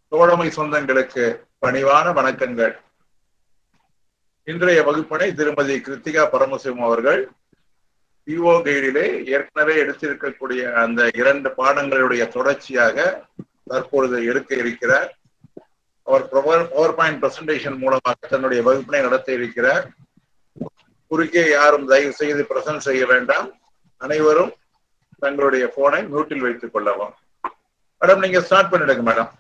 தோழமை சொந்தங்களுக்கு பணிவான வணக்கங்கள் இன்றைய வகுப்பினை திருமதி கிருத்திகா பரமசிவம் அவர்கள் பிஓ கைடிலே ஏற்கனவே எடுத்திருக்கக்கூடிய அந்த இரண்டு பாடங்களுடைய தொடர்ச்சியாக தற்பொழுது எடுக்க இருக்கிறார் அவர் பவர் பாயிண்ட் பிரசன்டேஷன் மூலமாக தன்னுடைய வகுப்பினை நடத்த இருக்கிறார் குறுக்கே யாரும் தயவு செய்து பிரசன்ட் செய்ய வேண்டாம் அனைவரும் தங்களுடைய போனை மியூட்டில் வைத்துக் கொள்ளவும் மேடம் நீங்க ஸ்டார்ட் பண்ணிடுங்க மேடம்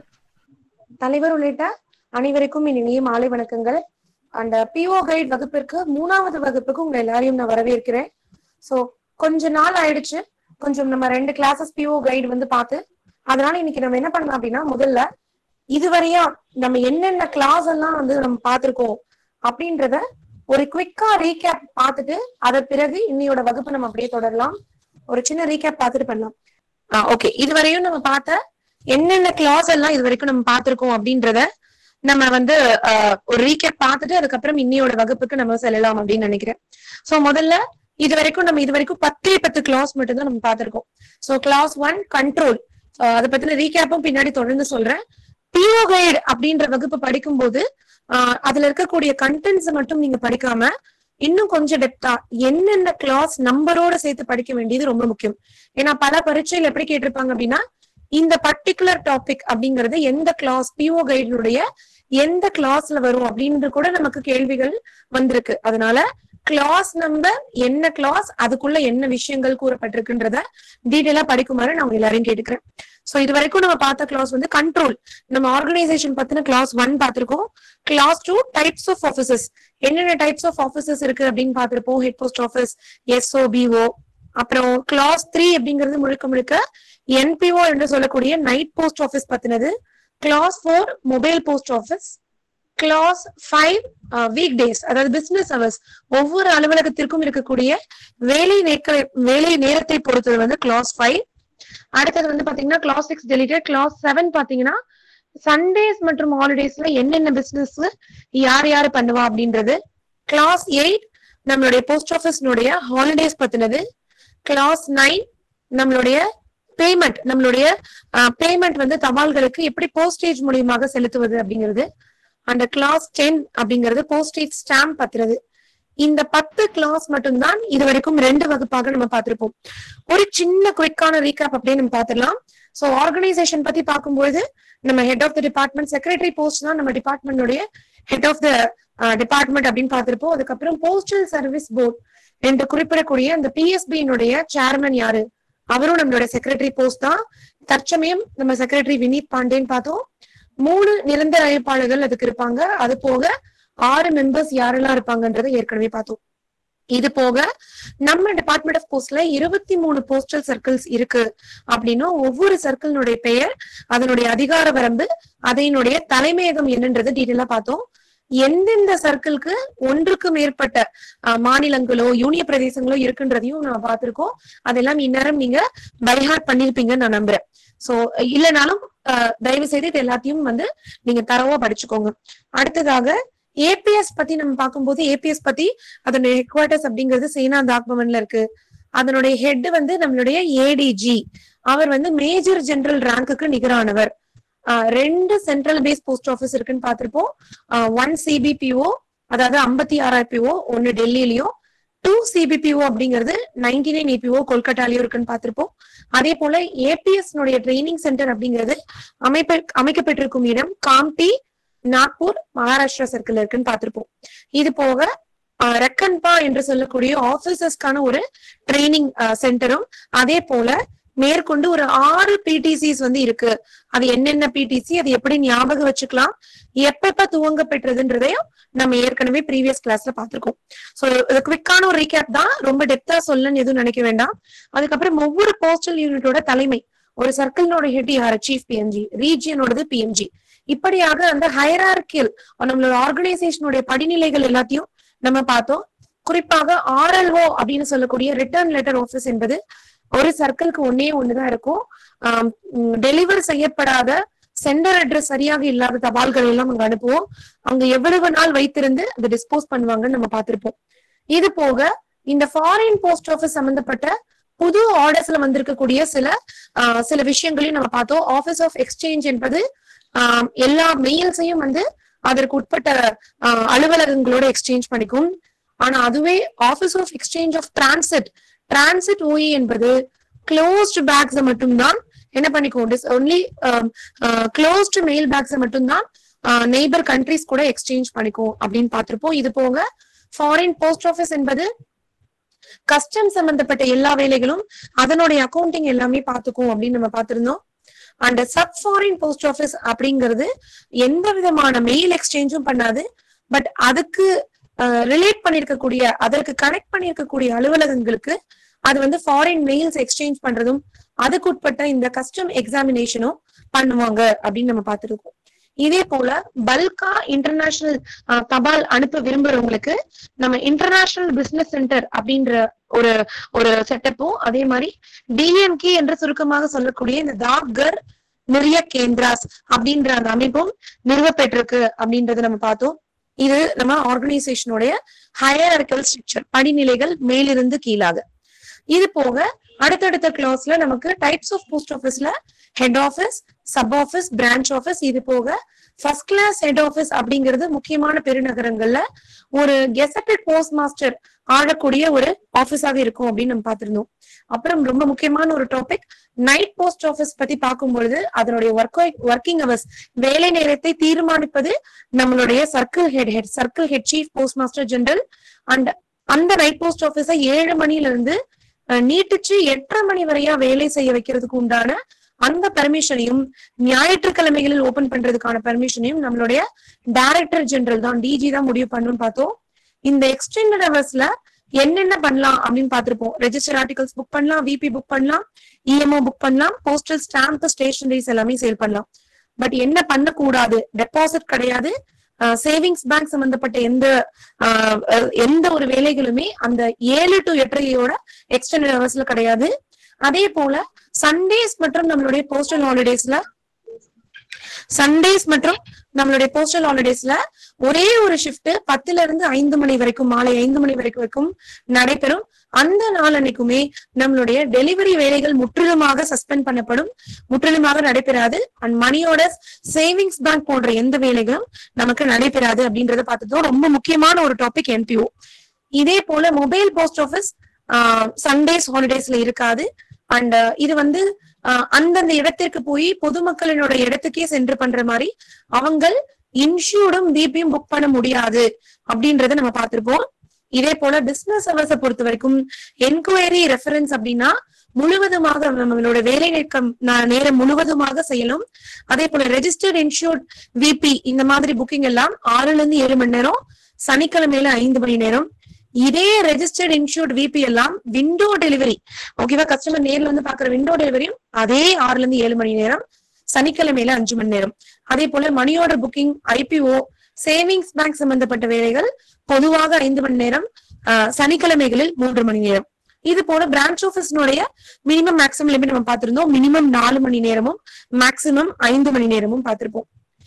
தலைவர் உள்ளிட்ட அனைவருக்கும் இனிய மாலை வணக்கங்கள் அந்த பிஓ கைட் வகுப்பிற்கு மூணாவது வகுப்புக்கு உங்க எல்லாரையும் நான் வரவேற்கிறேன் சோ கொஞ்ச நாள் ஆயிடுச்சு கொஞ்சம் நம்ம ரெண்டு கிளாஸஸ் பிஓ கைடு வந்து பார்த்து அதனால இன்னைக்கு நம்ம என்ன பண்ணலாம் அப்படின்னா முதல்ல இதுவரையா நம்ம என்னென்ன கிளாஸ் எல்லாம் வந்து நம்ம பார்த்திருக்கோம் அப்படின்றத ஒரு குவிக்கா ரீகேப் பார்த்துட்டு அத பிறகு இன்னையோட வகுப்பு நம்ம அப்படியே தொடரலாம் ஒரு சின்ன ரீகேப் பார்த்துட்டு பண்ணலாம் ஓகே இதுவரையும் நம்ம பார்த்த என்னென்ன கிளாஸ் எல்லாம் இது வரைக்கும் நம்ம பார்த்திருக்கோம் அப்படின்றத நம்ம வந்து ஆஹ், ஒரு ரீகேப் பார்த்துட்டு அதுக்கப்புறம் இன்னையோட வகுப்புக்கு நம்ம செல்லலாம் அப்படின்னு நினைக்கிறேன் சோ முதல்ல இது வரைக்கும் நம்ம இது வரைக்கும் பத்தே பத்து கிளாஸ் மட்டும் தான் நம்ம பார்த்திருக்கோம் சோ கிளாஸ் ஒன் கண்ட்ரோல் அதை பத்தின ரீகேப்பும் பின்னாடி தொடர்ந்து சொல்றேன் பிஓ கைடு அப்படின்ற வகுப்பு படிக்கும்போது ஆஹ், அதுல இருக்கக்கூடிய கண்டென்ட்ஸ் மட்டும் நீங்க படிக்காம இன்னும் கொஞ்சம் டெப்தா என்னென்ன கிளாஸ் நம்பரோட சேர்த்து படிக்க வேண்டியது ரொம்ப முக்கியம் ஏன்னா பல பரீட்சையில் எப்படி கேட்டிருப்பாங்க அப்படின்னா இந்த பர்டிகுலர் டாபிக் அப்படிங்கறது எந்த கிளாஸ் பிஓ கைடினுடைய எந்த கிளாஸ்ல வரும் அப்படின்றது கூட நமக்கு கேள்விகள் வந்திருக்கு அதனால கிளாஸ் நம்பர் என்ன கிளாஸ் அதுக்குள்ள என்ன விஷயங்கள் கூறப்பட்டிருக்குன்றத டீட்டெயிலா படிக்குமாறு நான் உங்க எல்லாரையும் கேட்டுக்கிறேன் சோ இது வரைக்கும் நம்ம பார்த்த கிளாஸ் வந்து கண்ட்ரோல் நம்ம ஆர்கனைசேஷன் பத்தின கிளாஸ் ஒன் பார்த்திருக்கோம் class two types of offices என்னென்ன டைப்ஸ் ஆஃப் ஆஃபீஸஸ் இருக்கு அப்படின்னு பார்த்திருப்போம் head post office SO PO அப்புறம் கிளாஸ் த்ரீ அப்படிங்கிறது முழுக்க முழுக்க என்பிஓ என்று சொல்லக்கூடிய நைட் போஸ்ட் ஆஃபீஸ் பத்தினது class four mobile post office class five weekdays அதாவது பிசினஸ் அவர்ஸ் ஒவ்வொரு அலுவலகத்திற்கும் இருக்கக்கூடிய வேலை நேக்க வேலை நேரத்தை பொறுத்தது வந்து கிளாஸ் ஃபைவ் அடுத்தது வந்து பாத்தீங்கன்னா class six deleted class seven பாத்தீங்கன்னா சண்டேஸ் மற்றும் ஹாலிடேஸ்ல என்னென்ன பிசினஸ் யார் யாரு பண்ணுவா அப்படின்றது கிளாஸ் எயிட் நம்மளுடைய போஸ்ட் ஆஃபீஸ்னுடைய ஹாலிடேஸ் பத்தினது கிளாஸ் நைன் நம்மளுடைய பேமெண்ட் நம்மளுடைய பேமெண்ட் வந்து தபால்களுக்கு எப்படி போஸ்டேஜ் மூலியமாக செலுத்துவது அப்படிங்கிறது அந்த கிளாஸ் டென் அப்படிங்கிறது போஸ்டேஜ் ஸ்டாம்ப் பத்துறது இந்த பத்து கிளாஸ் மட்டும்தான் இது வரைக்கும் ரெண்டு வகுப்பாக நம்ம பார்த்திருப்போம் ஒரு சின்ன குவிக்கான ரீகேப் அப்படியே நம்ம பார்த்திடலாம் சோ ஆர்கனைசேஷன் பத்தி பார்க்கும்போது நம்ம head of the department secretary post தான் நம்ம டிபார்ட்மெண்டோடைய ஹெட் ஆஃப் த டிபார்ட்மெண்ட் அப்படின்னு பார்த்திருப்போம் அதுக்கப்புறம் போஸ்டல் சர்வீஸ் போர்ட் என்று குறிப்பிடக்கூடிய அந்த பிஎஸ்பியினுடைய சேர்மன் யாரு அவரும் நம்மளோட செக்ரட்டரி போஸ்ட் தான் தற்சமயம் நம்ம செக்ரட்டரி வினீத் பாண்டேன்னு பார்த்தோம் மூணு நிரந்தர அழைப்பாளர்கள் அதுக்கு இருப்பாங்க அது போக ஆறு மெம்பர்ஸ் யாரெல்லாம் இருப்பாங்கன்றதை ஏற்கனவே பார்த்தோம் இது போக நம்ம டிபார்ட்மெண்ட் ஆஃப் போஸ்ட்ல இருபத்தி மூணு போஸ்டல் சர்க்கிள்ஸ் இருக்கு அப்படின்னும் ஒவ்வொரு சர்க்கிளினுடைய பெயர் அதனுடைய அதிகார வரம்பு அதனுடைய தலைமையகம் என்னன்றது டீட்டெயிலா பார்த்தோம் எந்தெந்த சர்க்கிள்க்கு ஒன்றுக்கு மேற்பட்ட அஹ், மாநிலங்களோ யூனிய பிரதேசங்களோ இருக்குன்றதையும் நான் பார்த்திருக்கோம் அதெல்லாம் இந்நேரம் நீங்க பைஹார்ட் பண்ணிருப்பீங்கன்னு நான் நம்புறேன் சோ இல்லைனாலும் அஹ், தயவு செய்து இது எல்லாத்தையும் வந்து நீங்க தரவா படிச்சுக்கோங்க அடுத்ததாக ஏபிஎஸ் பத்தி நம்ம பார்க்கும்போது ஏபிஎஸ் பத்தி அதனுடைய ஹெட் குவார்டர்ஸ் அப்படிங்கிறது சேனா தாக்பவன்ல இருக்கு அதனுடைய ஹெட் வந்து நம்மளுடைய ஏடிஜி அவர் வந்து மேஜர் ஜெனரல் ரேங்க்குக்கு நிகரானவர் ஆஹ் ரெண்டு சென்ட்ரல் பேஸ் போஸ்ட் ஆஃபீஸ் இருக்குன்னு பார்த்திருப்போம் ஒன் சிபிபிஓ அதாவது ஐம்பத்தி ஆறாயிரம் பிஓ ஒன்னு டெல்லியிலயும் டூ சிபிபிஓ அப்படிங்கிறது நைன்டி நைன் ஏபிஓ கொல்கட்டாலயும் இருக்குன்னு பார்த்திருப்போம் அதே போல ஏபிஎஸ் ட்ரைனிங் சென்டர் அப்படிங்கிறது அமைப்ப அமைக்கப்பட்டிருக்கும் இடம் காம்டி நாக்பூர் மகாராஷ்டிரா சர்க்கிள் இருக்குன்னு பார்த்திருப்போம் இது போக ஆஹ் ரெக்கன்பா என்று சொல்லக்கூடிய ஆபீசர்ஸ்க்கான ஒரு ட்ரைனிங் சென்டரும் அதே போல மேற்கொண்டு ஒரு ஆறு பிடிசிஸ் வந்து இருக்கு அது என்னென்ன பிடிசி அது எப்படி ஞாபகம் வச்சுக்கலாம் எப்பப்ப துவங்க பெற்றதுன்றதையும் நம்ம ஏற்கனவே ப்ரீவியஸ் கிளாஸ்ல பார்த்திருக்கோம் சோ குவிக்கான ஒரு ரீகேப் தான் ரொம்ப டெப்தா சொல்லணும்னு எதுவும் நினைக்க வேண்டாம் அதுக்கப்புறம் ஒவ்வொரு போஸ்டல் யூனிட்டோட தலைமை ஒரு சர்க்கிள்னோட ஹெட் யாரு சீஃப் பிஎம்ஜி ரீஜியனோடது பிஎம்ஜி இப்படியாக அந்த ஹைரார்கியல் நம்மளோட ஆர்கனைசேஷனுடைய படிநிலைகள் எல்லாத்தையும் நம்ம பார்த்தோம் குறிப்பாக ஆர்எல்ஓ அப்படின்னு சொல்லக்கூடிய ரிட்டர்ன் லெட்டர் ஆஃபீஸ் என்பது ஒரு சர்க்கிள்க்கு ஒன்னே ஒண்ணுதான் இருக்கும் டெலிவர் செய்யப்படாத சென்டர் அட்ரஸ் சரியாக இல்லாத தபால்கள் எல்லாம் அங்க அனுப்புவோம் அங்க எவ்வளவு நாள் வைத்திருந்து அதை டிஸ்போஸ் பண்ணுவாங்கன்னு நம்ம பார்த்திருப்போம் இது போக இந்த ஃபாரின் போஸ்ட் ஆஃபீஸ் சம்பந்தப்பட்ட புது ஆர்டர்ஸ்ல வந்திருக்கக்கூடிய சில ஆஹ், சில விஷயங்களையும் நம்ம பார்த்தோம் ஆபீஸ் ஆஃப் எக்ஸ்சேஞ்ச் என்பது ஆஹ் எல்லா மெயில்ஸையும் வந்து அதற்கு உட்பட்ட ஆஹ் அலுவலகங்களோட எக்ஸ்சேஞ்ச் பண்ணிக்கும் ஆனா அதுவே office of exchange of transit transit OE என்பது க்ளோஸ்ட் பேக்ஸை மட்டும்தான் என்ன பண்ணிக்கும் டிஸ் ஒன்லி க்ளோஸ்ட் மெயில் பேக்ஸை மட்டும்தான் நெய்பர் கண்ட்ரிஸ் கூட எக்ஸ்சேஞ்ச் பண்ணிக்கும் அப்படின்னு பார்த்திருப்போம் இது போக ஃபாரின் போஸ்ட் ஆஃபீஸ் என்பது கஸ்டம் சம்பந்தப்பட்ட எல்லா வேலைகளும் அதனுடைய அக்கௌண்டிங் எல்லாமே பார்த்துக்கும் அப்படின்னு நம்ம பார்த்திருந்தோம் and sub foreign post office அப்படிங்கிறது எந்த விதமான மெயில் எக்ஸ்சேஞ்சும் பண்ணாது பட் அதுக்கு ரிலேட் பண்ணிருக்கக்கூடிய அதற்கு கனெக்ட் பண்ணிருக்கக்கூடிய அலுவலகங்களுக்கு அது வந்து ஃபாரின் மெயில்ஸ் எக்ஸ்சேஞ்ச் பண்றதும் அதுக்கு உட்பட்ட இந்த கஸ்டம் எக்ஸாமினேஷனும் பண்ணுவாங்க அப்படின்னு நம்ம பார்த்திருக்கோம் இதே போல பல்கா இன்டர்நேஷனல் தபால் அனுப்ப விரும்புறவங்களுக்கு நம்ம இன்டர்நேஷனல் பிசினஸ் சென்டர் அப்படின்ற ஒரு ஒரு செட்டப்பும் அதே மாதிரி டிஎம்கே என்று சுருக்கமாக சொல்லக்கூடிய இந்த தாக்கர் நிறைய கேந்திராஸ் அப்படின்ற அந்த அமைப்பும் நிறுவப்பெற்றிருக்கு அப்படின்றத நம்ம பார்த்தோம் இது நம்ம ஆர்கனைசேஷனுடைய ஹையர்கல் ஸ்ட்ரக்சர் படிநிலைகள் மேலிருந்து கீழாக இது போக அடுத்தடுத்த கிளாஸ்ல நமக்கு டைப்ஸ் ஆஃப் போஸ்ட் ஆஃபீஸ்ல head office sub office branch office இது போக ஃபர்ஸ்ட் கிளாஸ் ஹெட் ஆஃபீஸ் அப்படிங்கிறது முக்கியமான பெருநகரங்கள்ல ஒரு கெசட்டட் போஸ்ட் மாஸ்டர் ஆடக்கூடிய ஒரு ஆபீஸாக இருக்கும் அப்படின்னு நம்ம பார்த்திருந்தோம் அப்புறம் ரொம்ப முக்கியமான ஒரு டாபிக் நைட் போஸ்ட் ஆஃபீஸ் பத்தி பார்க்கும் பொழுது அதனுடைய ஒர்க் ஒர்க்கிங் அவர்ஸ் வேலை நேரத்தை தீர்மானிப்பது நம்மளுடைய circle head head circle head chief post master general and அந்த நைட் போஸ்ட் ஆஃபீஸை ஏழு மணில இருந்து நீட்டிச்சு எட்டரை மணி வரையா வேலை செய்ய வைக்கிறதுக்கு உண்டான அந்த பெர்மிஷனையும் ஞாயிற்றுக்கிழமைகளில் ஓபன் பண்றதுக்கான பெர்மிஷனையும் நம்மளுடைய டைரக்டர் ஜெனரல் தான் டிஜி தான் முடிவு பண்ணணும்னு பார்த்தோம் இந்த எக்ஸ்டெண்டட் ஹவர்ஸ்ல என்னென்ன பண்ணலாம் அப்படின்னு பார்த்திருப்போம் ரெஜிஸ்டர் ஆர்டிகல்ஸ் புக் பண்ணலாம் விபி புக் பண்ணலாம் இஎம்ஓ புக் பண்ணலாம் போஸ்டல் ஸ்டாம்ப் ஸ்டேஷனரிஸ் எல்லாமே சேல் பண்ணலாம் பட் என்ன பண்ணக்கூடாது டெபாசிட் கிடையாது சேவிங்ஸ் பேங்க் சம்பந்தப்பட்ட எந்த எந்த ஒரு வேலைகளுமே அந்த ஏழு டு எட்டரையோட எக்ஸ்டெண்டட் ஹவர்ஸ்ல கிடையாது அதே போல சண்டேஸ் மற்றும் நம்மளுடைய போஸ்டல் ஹாலிடேஸ்ல சண்டேஸ் மற்றும் நம்மளுடைய போஸ்டல் ஹாலிடேஸ்ல ஒரே ஒரு ஷிஃப்ட் பத்துல இருந்து ஐந்து மணி வரைக்கும் மாலை ஐந்து மணி வரைக்கும் வரைக்கும் நடைபெறும் அந்த நாள் அன்னைக்குமே நம்மளுடைய டெலிவரி வேலைகள் முற்றிலுமாக சஸ்பெண்ட் பண்ணப்படும் முற்றிலுமாக நடைபெறாது அண்ட் மணியோட சேவிங்ஸ் பேங்க் போன்ற எந்த வேலைகளும் நமக்கு நடைபெறாது அப்படின்றத பார்த்துட்டோம் ரொம்ப முக்கியமான ஒரு டாபிக் என்பிஓ இதே போல மொபைல் போஸ்ட் ஆஃபீஸ் சண்டேஸ் ஹாலிடேஸ்ல இருக்காது அண்ட் இது வந்து அந்தந்த இடத்திற்கு போய் பொதுமக்களினோட இடத்துக்கே சென்று பண்ற மாதிரி அவங்கள் இன்ஷூர்டும் பிபியும் புக் பண்ண முடியாது அப்படின்றத நம்ம பார்த்திருப்போம் இதே போல பிசினஸ் அவர்ஸ பொறுத்த வரைக்கும் என்கொயரி ரெஃபரன்ஸ் அப்படின்னா முழுவதுமாக நம்மளோட வேலை நீக்கம் நேரம் முழுவதுமாக செய்யணும் அதே போல ரெஜிஸ்டர்ட் இன்சூர்ட் விபி இந்த மாதிரி புக்கிங் எல்லாம் ஆறுல இருந்து ஏழு மணி நேரம் சனிக்கிழமையில ஐந்து மணி நேரம் இதே ரெஜிஸ்டர்ட் இன்சூர்ட் விபி எல்லாம் விண்டோ டெலிவரி ஓகேவா கஸ்டமர் நேர்ல வந்து பாக்குற விண்டோ டெலிவரியும் அதே ஆறுல இருந்து ஏழு மணி நேரம் சனிக்கிழமையில அஞ்சு மணி நேரம் அதே போல money order booking IPO savings bank சம்பந்தப்பட்ட வேலைகள் பொதுவாக ஐந்து மணி நேரம் சனிக்கிழமைகளில் மூன்று மணி நேரம் இது போல பிரான்ச் ஆபீஸ்னுடைய மினிமம் மேக்ஸிமம் லிமிட் நம்ம பார்த்திருந்தோம் மினிமம் நாலு மணி நேரமும் மேக்சிமம் ஐந்து மணி நேரமும் பார்த்திருப்போம்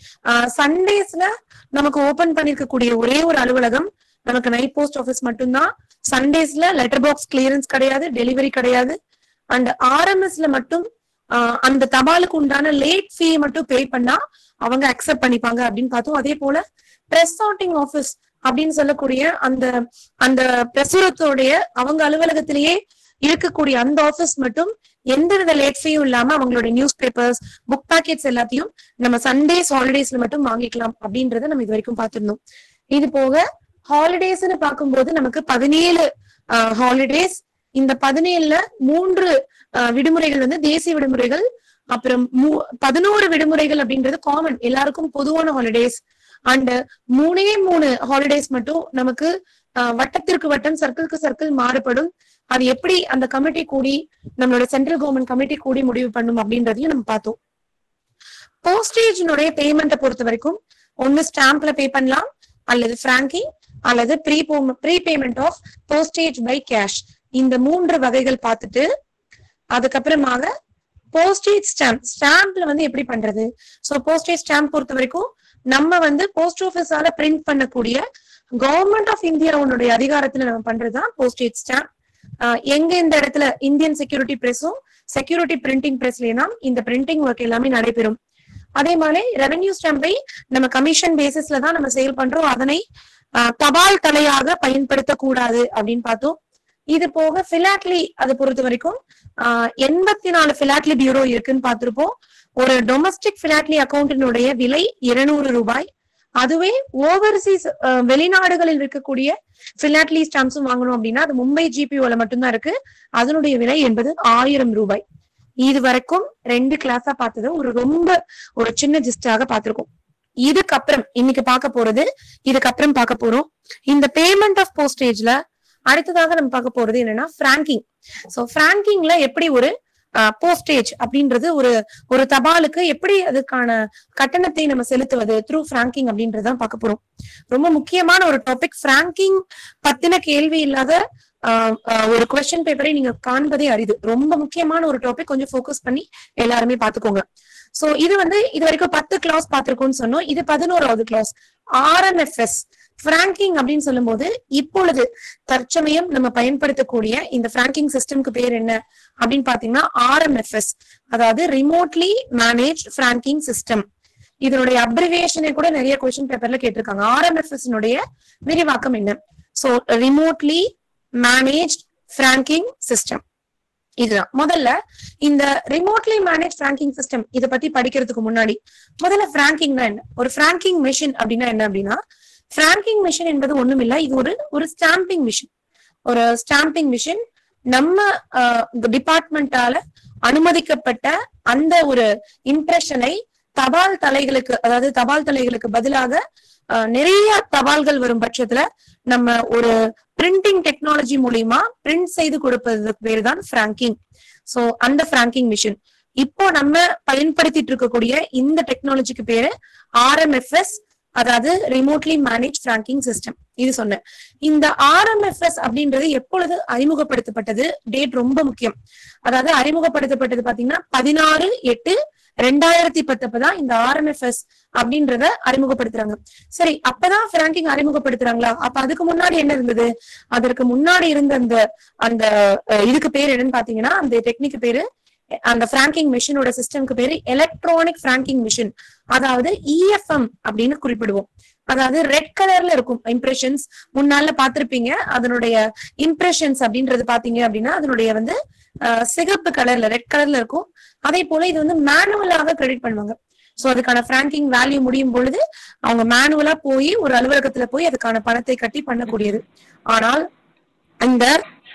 சண்டேஸ்ல நமக்கு ஓபன் பண்ணிருக்கக்கூடிய ஒரே ஒரு அலுவலகம் நமக்கு நைட் போஸ்ட் ஆபீஸ் மட்டும்தான் சண்டேஸ்ல லெட்டர் பாக்ஸ் கிளியரன்ஸ் கிடையாது டெலிவரி கிடையாது அண்ட் ஆர்எம்எஸ்ல மட்டும் அந்த தபாலுக்கு உண்டான லேட் ஃபீ மட்டும் பே பண்ணா அவங்க அக்செப்ட் பண்ணிப்பாங்க அப்படின்னு பார்த்தோம் அதே போல ப்ரெஸ் சார்ட்டிங் ஆபீஸ் அப்படின்னு சொல்லக்கூடிய அந்த அந்த பிரசுரத்தோடைய அவங்க அலுவலகத்திலேயே இருக்கக்கூடிய அந்த ஆபீஸ் மட்டும் எந்தவித லேட் ஃபீயும் இல்லாம அவங்களுடைய நியூஸ் பேப்பர்ஸ் புக் பேக்கெட்ஸ் எல்லாத்தையும் நம்ம சண்டேஸ் ஹாலிடேஸ்ல மட்டும் வாங்கிக்கலாம் அப்படின்றத நம்ம இது வரைக்கும் பார்த்திருந்தோம் இது போக ஹாலிடேஸ்னு பார்க்கும்போது நமக்கு பதினேழு ஹாலிடேஸ் இந்த பதினேழுல மூன்று விடுமுறைகள் வந்து தேசிய விடுமுறைகள் அப்புறம் பதினோரு விடுமுறைகள் அப்படின்றது காமன் எல்லாருக்கும் பொதுவான ஹாலிடேஸ் அண்ட் மூணே மூணு ஹாலிடேஸ் மட்டும் நமக்கு வட்டத்திற்கு வட்டம் சர்க்கிள்க்கு சர்க்கிள் மாறுபடும் அது எப்படி அந்த கமிட்டி கூடி நம்மளோட சென்ட்ரல் கவர்மெண்ட் கமிட்டி கூடி முடிவு பண்ணும் அப்படின்றதையும் நம்ம பார்த்தோம் போஸ்டேஜினுடைய பேமெண்ட்டை பொறுத்த வரைக்கும் ஒன்னு ஸ்டாம்ப்ல பே பண்ணலாம் அல்லது பிராங்கிங் அல்லது pre pre payment of postage by cash இந்த மூன்று வகைகள் பார்த்துட்டு அதுக்கப்புறமாக போஸ்டேஜ் ஸ்டாம்ப் ஸ்டாம்ப்ல வந்து எப்படி பண்றது சோ போஸ்டேஜ் ஸ்டாம்ப் பொறுத்த வரைக்கும் நம்ம வந்து போஸ்ட் ஆபீஸால பிரிண்ட் பண்ணக்கூடிய கவர்மெண்ட் ஆஃப் இந்தியாவுடைய அதிகாரத்துல நம்ம பண்றதுதான் போஸ்டேஜ் ஸ்டாம்ப் எங்க இந்த இடத்துல இந்தியன் செக்யூரிட்டி பிரஸும் செக்யூரிட்டி பிரிண்டிங் பிரஸ்லயும் தான் இந்த பிரிண்டிங் ஒர்க் எல்லாமே நடைபெறும் அதே மாதிரி ரெவென்யூ ஸ்டாம்பை நம்ம கமிஷன் பேசிஸ்ல தான் நம்ம சேல் பண்றோம் அதனை ஆஹ், தபால் தலையாக பயன்படுத்தக்கூடாது அப்படின்னு பார்த்தோம் இது போக பிலாட்லி அதை பொறுத்த வரைக்கும் ஆஹ், எண்பத்தி நாலு பிலாட்லி பியூரோ இருக்குன்னு பார்த்திருப்போம் ஒரு டொமஸ்டிக் பிலாட்லி அக்கௌண்டினுடைய விலை இருநூறு ரூபாய் அதுவே ஓவர்சீஸ் வெளிநாடுகளில் இருக்கக்கூடிய பிலாட்லி ஸ்டாம்ப்ஸும் வாங்கணும் அப்படின்னா அது மும்பை ஜிபிஓல மட்டும்தான் இருக்கு அதனுடைய விலை என்பது ஆயிரம் ரூபாய் இது வரைக்கும் ரெண்டு கிளாஸா பார்த்தது ஒரு ரொம்ப ஒரு சின்ன ஜிஸ்டாக பார்த்திருக்கோம் இதுக்கப்புறம் இன்னைக்கு பார்க்க போறது இதுக்கப்புறம் பார்க்க போறோம் இந்த பேமெண்ட் ஆஃப் போஸ்டேஜ்ல அடுத்ததாக நம்ம பார்க்க போறது என்னன்னா பிராங்கிங் சோ பிராங்கிங்ல எப்படி ஒரு போஸ்டேஜ் அப்படின்றது ஒரு ஒரு தபாலுக்கு எப்படி அதுக்கான கட்டணத்தை நம்ம செலுத்துவது த்ரூ பிராங்கிங் அப்படின்றதான் பார்க்க போறோம் ரொம்ப முக்கியமான ஒரு டாபிக் பிராங்கிங் பத்தின கேள்வி இல்லாத ஆஹ் ஆஹ் ஒரு கொஸ்டின் பேப்பரை நீங்க காண்பதே அரிது ரொம்ப முக்கியமான ஒரு டாபிக் கொஞ்சம் ஃபோக்கஸ் பண்ணி எல்லாருமே பாத்துக்கோங்க சோ இது வந்து இது வரைக்கும் பத்து கிளாஸ் பார்த்திருக்கோம்னு சொன்னோம் இது பதினோராவது கிளாஸ் ஆர்எம்எஃப்எஸ் பிராங்கிங் அப்படின்னு சொல்லும்போது இப்பொழுது தற்சமயம் நம்ம பயன்படுத்தக்கூடிய இந்த பிராங்கிங் சிஸ்டம்க்கு பேர் என்ன அப்படின்னு பாத்தீங்கன்னா ஆர்எம்எஃப்எஸ் அதாவது ரிமோட்லி மேனேஜ் பிராங்கிங் சிஸ்டம் இதனுடைய அப்ரிவியேஷனை கூட நிறைய கொஸ்டின் பேப்பர்ல கேட்டிருக்காங்க ஆர்எம்எஃப்எஸ் விரிவாக்கம் என்ன so remotely manage franking system இதுதான் முதல்ல இந்த ரிமோட்லி மேனேஜ் பிராங்கிங் சிஸ்டம் இத பத்தி படிக்கிறதுக்கு முன்னாடி முதல்ல பிராங்கிங்னா என்ன ஒரு பிராங்கிங் மிஷின் அப்படின்னா என்ன அப்படின்னா பிராங்கிங் மிஷின் என்பது ஒண்ணும் இல்ல இது ஒரு ஒரு ஸ்டாம்பிங் மிஷின் ஒரு ஸ்டாம்பிங் மிஷின் நம்ம டிபார்ட்மெண்டால அனுமதிக்கப்பட்ட அந்த ஒரு இம்ப்ரெஷனை தபால் தலைகளுக்கு அதாவது தபால் தலைகளுக்கு பதிலாக அஹ், நிறைய தபால்கள் வரும் பட்சத்துல நம்ம ஒரு பிரிண்டிங் டெக்னாலஜி மூலியமா பிரிண்ட் செய்து கொடுப்பதுக்கு பேர் தான் பிராங்கிங் சோ அந்த பிராங்கிங் மிஷின் இப்போ நம்ம பயன்படுத்திட்டு இருக்கக்கூடிய இந்த டெக்னாலஜிக்கு பேரு ஆர்எம்எஃப்எஸ் அதாவது ரிமோட்லி மேனேஜ் பிராங்கிங் சிஸ்டம் இது சொன்னேன் இந்த ஆர்எம்எஃப்எஸ் அப்படின்றது எப்பொழுது அறிமுகப்படுத்தப்பட்டது டேட் ரொம்ப முக்கியம் அதாவது அறிமுகப்படுத்தப்பட்டது பாத்தீங்கன்னா பதினாறு எட்டு ரெண்டாயிரத்தி பத்தப்பதான் இந்த ஆர்எம்எஃப்எஸ் அப்படின்றத அறிமுகப்படுத்துறாங்க சரி அப்பதான் பிராங்கிங் அறிமுகப்படுத்துறாங்களா அப்ப அதுக்கு முன்னாடி என்ன இருந்தது அதற்கு முன்னாடி இருந்த அந்த அந்த அஹ், இதுக்கு பேர் என்னன்னு பாத்தீங்கன்னா அந்த டெக்னிக் பேரு அந்த பிராங்கிங் மிஷினோட சிஸ்டம்க்கு பேரு எலக்ட்ரானிக் பிராங்கிங் மிஷின் அதாவது இஎஃப்எம் அப்படின்னு குறிப்பிடுவோம் அதாவது ரெட் கலர்ல இருக்கும் இம்ப்ரெஷன்ஸ் முன்னால பாத்திருப்பீங்க அதனுடைய இம்ப்ரெஷன்ஸ் அப்படின்றது பாத்தீங்க அப்படின்னா அதனுடைய வந்து அஹ், சிகப்பு கலர்ல ரெட் கலர்ல இருக்கும் அதே போல இது வந்து மேனுவலாக கிரெடிட் பண்ணுவாங்க சோ அதுக்கான பிராங்கிங் வேல்யூ முடியும் பொழுது அவங்க மேனுவலா போய் ஒரு அலுவலகத்துல போய் அதுக்கான பணத்தை கட்டி பண்ணக்கூடியது ஆனால் இந்த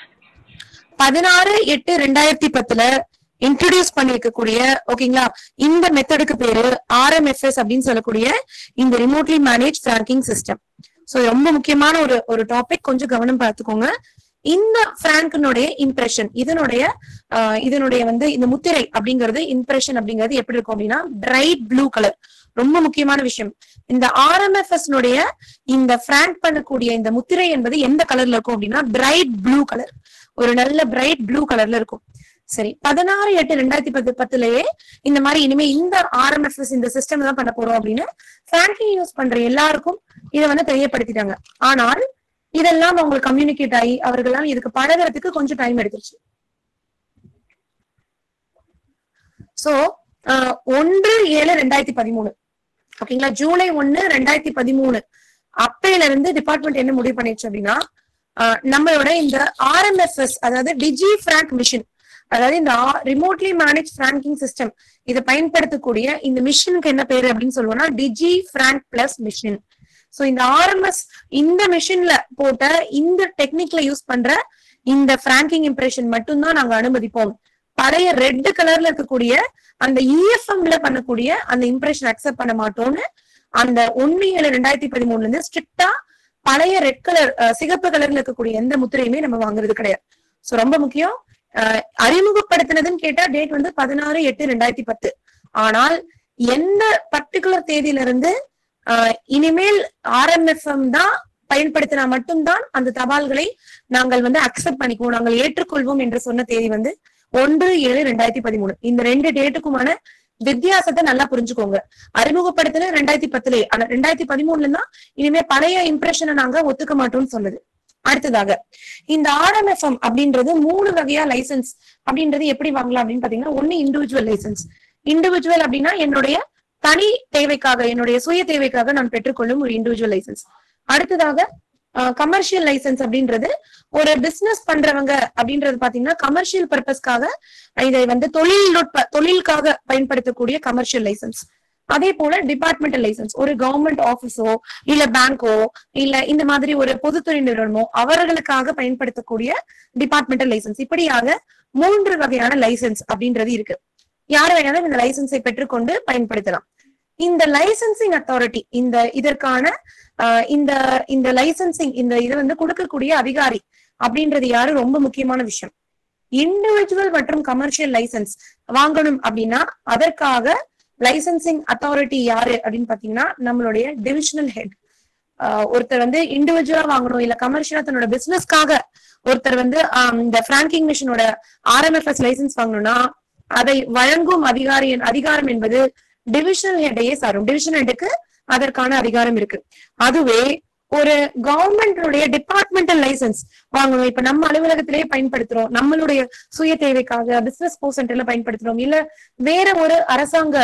பதினாறு எட்டு ரெண்டாயிரத்தி பத்துல இன்ட்ரடியூஸ் பண்ணிருக்கக்கூடிய ஓகேங்களா இந்த மெத்தடுக்கு பேரு ஆர்எம்எஃப்எஸ் அப்படின்னு சொல்லக்கூடிய இந்த remotely manage franking system so ரொம்ப முக்கியமான ஒரு ஒரு டாபிக் கொஞ்சம் கவனம் பார்த்துக்கோங்க இந்த பிராங்கினுடைய இம்ப்ரெஷன் இதனுடைய ஆஹ், இதனுடைய வந்து இந்த முத்திரை அப்படிங்கிறது இம்ப்ரெஷன் அப்படிங்கிறது எப்படி இருக்கும் அப்படின்னா பிரைட் ப்ளூ கலர் ரொம்ப முக்கியமான விஷயம் இந்த ஆர்எம்எஃப்எஸ் இந்த பிராங்க் பண்ணக்கூடிய இந்த முத்திரை என்பது எந்த கலர்ல இருக்கும் அப்படின்னா பிரைட் ப்ளூ கலர் ஒரு நல்ல பிரைட் ப்ளூ கலர்ல இருக்கும் சரி பதினாறு எட்டு ரெண்டாயிரத்தி பத்து பத்துலயே இந்த மாதிரி இனிமே இந்த ஆர்எம்எஃப்எஸ் இந்த சிஸ்டம் தான் பண்ண போறோம் அப்படின்னு பிராங்கிங் யூஸ் பண்ற எல்லாருக்கும் இதை வந்து தெரியப்படுத்திட்டாங்க ஆனால் இதெல்லாம் அவங்களுக்கு கம்யூனிகேட் ஆகி அவர்களால் இதுக்கு பழகுறதுக்கு கொஞ்சம் டைம் எடுத்துருச்சு சோ ஒன்று ஏழு ரெண்டாயிரத்தி பதிமூணு ஓகேங்களா ஜூலை ஒன்னு ரெண்டாயிரத்தி பதிமூணு அப்பையில இருந்து டிபார்ட்மெண்ட் என்ன முடிவு பண்ணிடுச்சு அப்படின்னா ஆஹ் நம்மளோட இந்த ஆர்எம்எஃப்எஸ் அதாவது டிஜி பிராங்க் மிஷின் அதாவது இந்த ரிமோட்லி மேனேஜ் பிராங்கிங் சிஸ்டம் இதை பயன்படுத்தக்கூடிய இந்த மிஷினுக்கு என்ன பேரு அப்படின்னு சொல்லுவோம்னா digi frank plus machine so இந்த ஆர்எம்எஸ் இந்த மிஷின்ல போட்ட இந்த டெக்னிக்ல யூஸ் பண்ற இந்த பிராங்கிங் இம்ப்ரெஷன் மட்டும்தான் நாங்க அனுமதிப்போம் பழைய ரெட் கலர்ல இருக்கக்கூடிய அந்த இஎஃப்எம்ல பண்ணக்கூடிய அந்த இம்ப்ரெஷன் அக்செப்ட் பண்ண மாட்டோம்னு அந்த ஒன்னு ஏழு ரெண்டாயிரத்தி பதிமூணுல இருந்து ஸ்ட்ரிக்டா பழைய ரெட் கலர் சிகப்பு கலர்ல இருக்கக்கூடிய எந்த முத்திரையுமே நம்ம வாங்குறது கிடையாது சோ ரொம்ப முக்கியம் அஹ், அறிமுகப்படுத்தினதுன்னு கேட்டா டேட் வந்து பதினாறு எட்டு ரெண்டாயிரத்தி பத்து ஆனால் எந்த பர்டிகுலர் தேதியில இருந்து ஆஹ் இனிமேல் ஆர்எம்எஃப்எம் தான் பயன்படுத்தினா மட்டும்தான் அந்த தபால்களை நாங்கள் வந்து அக்செப்ட் பண்ணிக்குவோம் நாங்கள் ஏற்றுக்கொள்வோம் என்று சொன்ன தேதி வந்து ஒன்று ஏழு ரெண்டாயிரத்தி பதிமூணு இந்த ரெண்டு டேட்டுக்குமான வித்தியாசத்தை நல்லா புரிஞ்சுக்கோங்க அறிமுகப்படுத்தின ரெண்டாயிரத்தி பத்துலயே ஆனா ரெண்டாயிரத்தி பதிமூணுல தான் இனிமே பழைய இம்ப்ரெஷனை நாங்க ஒத்துக்க மாட்டோம்னு சொல்லுது அடுத்ததாக இந்த ஆர்எம்எஃப்எம் அப்படின்றது மூணு வகையா லைசன்ஸ் அப்படின்றது எப்படி வாங்கலாம் அப்படின்னு பாத்தீங்கன்னா ஒண்ணு இண்டிவிஜுவல் லைசன்ஸ் இண்டிவிஜுவல் அப்படின்னா என்னுடைய தனி தேவைக்காக என்னுடைய சுய தேவைக்காக நான் பெற்றுக்கொள்ளும் ஒரு இண்டிவிஜுவல் லைசன்ஸ் அடுத்ததாக கமர்ஷியல் லைசன்ஸ் அப்படின்றது ஒரு பிசினஸ் பண்றவங்க அப்படின்றது பாத்தீங்கன்னா கமர்ஷியல் பர்பஸ்க்காக இதை வந்து தொழில்நுட்ப தொழிலுக்காக பயன்படுத்தக்கூடிய கமர்ஷியல் லைசன்ஸ் அதே போல டிபார்ட்மெண்டல் லைசன்ஸ் ஒரு கவர்மெண்ட் ஆபீஸோ இல்ல பேங்கோ இல்ல இந்த மாதிரி ஒரு பொதுத்துறை நிறுவனமோ அவர்களுக்காக பயன்படுத்தக்கூடிய டிபார்ட்மெண்டல் லைசன்ஸ் இப்படியாக மூன்று வகையான லைசன்ஸ் அப்படின்றது இருக்கு யார் வேணாலும் இந்த லைசன்ஸை பெற்றுக்கொண்டு பயன்படுத்தலாம் இந்த லைசன்சிங் அத்தாரிட்டி இந்த இதற்கான ஆஹ், இந்த இந்த லைசன்சிங் இந்த இது வந்து கொடுக்கக்கூடிய அதிகாரி அப்படின்றது யாரு ரொம்ப முக்கியமான விஷயம் இண்டிவிஜுவல் மற்றும் கமர்ஷியல் லைசன்ஸ் வாங்கணும் அப்படின்னா அதற்காக லைசன்சிங் அத்தாரிட்டி யாரு அப்படின்னு பாத்தீங்கன்னா நம்மளுடைய டிவிஷனல் ஹெட் ஒருத்தர் வந்து இண்டிவிஜுவலா வாங்கணும் இல்ல கமர்ஷியலா தன்னோட பிசினஸ்க்காக ஒருத்தர் வந்து ஆஹ், இந்த பிராங்கிங் மிஷினோட ஆர்எம்எஃப்எஸ் லைசன்ஸ் வாங்கணும்னா அதை வழங்கும் அதிகாரி அதிகாரம் என்பது டிவிஷனல் ஹெட்டையே சாரும் டிவிஷனல் ஹெட்டுக்கு அதற்கான அதிகாரம் இருக்கு அதுவே ஒரு கவர்மெண்டுடைய டிபார்ட்மெண்டல் லைசன்ஸ் வாங்கணும் இப்ப நம்ம அலுவலகத்திலேயே பயன்படுத்துறோம் நம்மளுடைய சுய தேவைக்காக பிசினஸ் போ சென்டர்ல பயன்படுத்துறோம் இல்ல வேற ஒரு அரசாங்க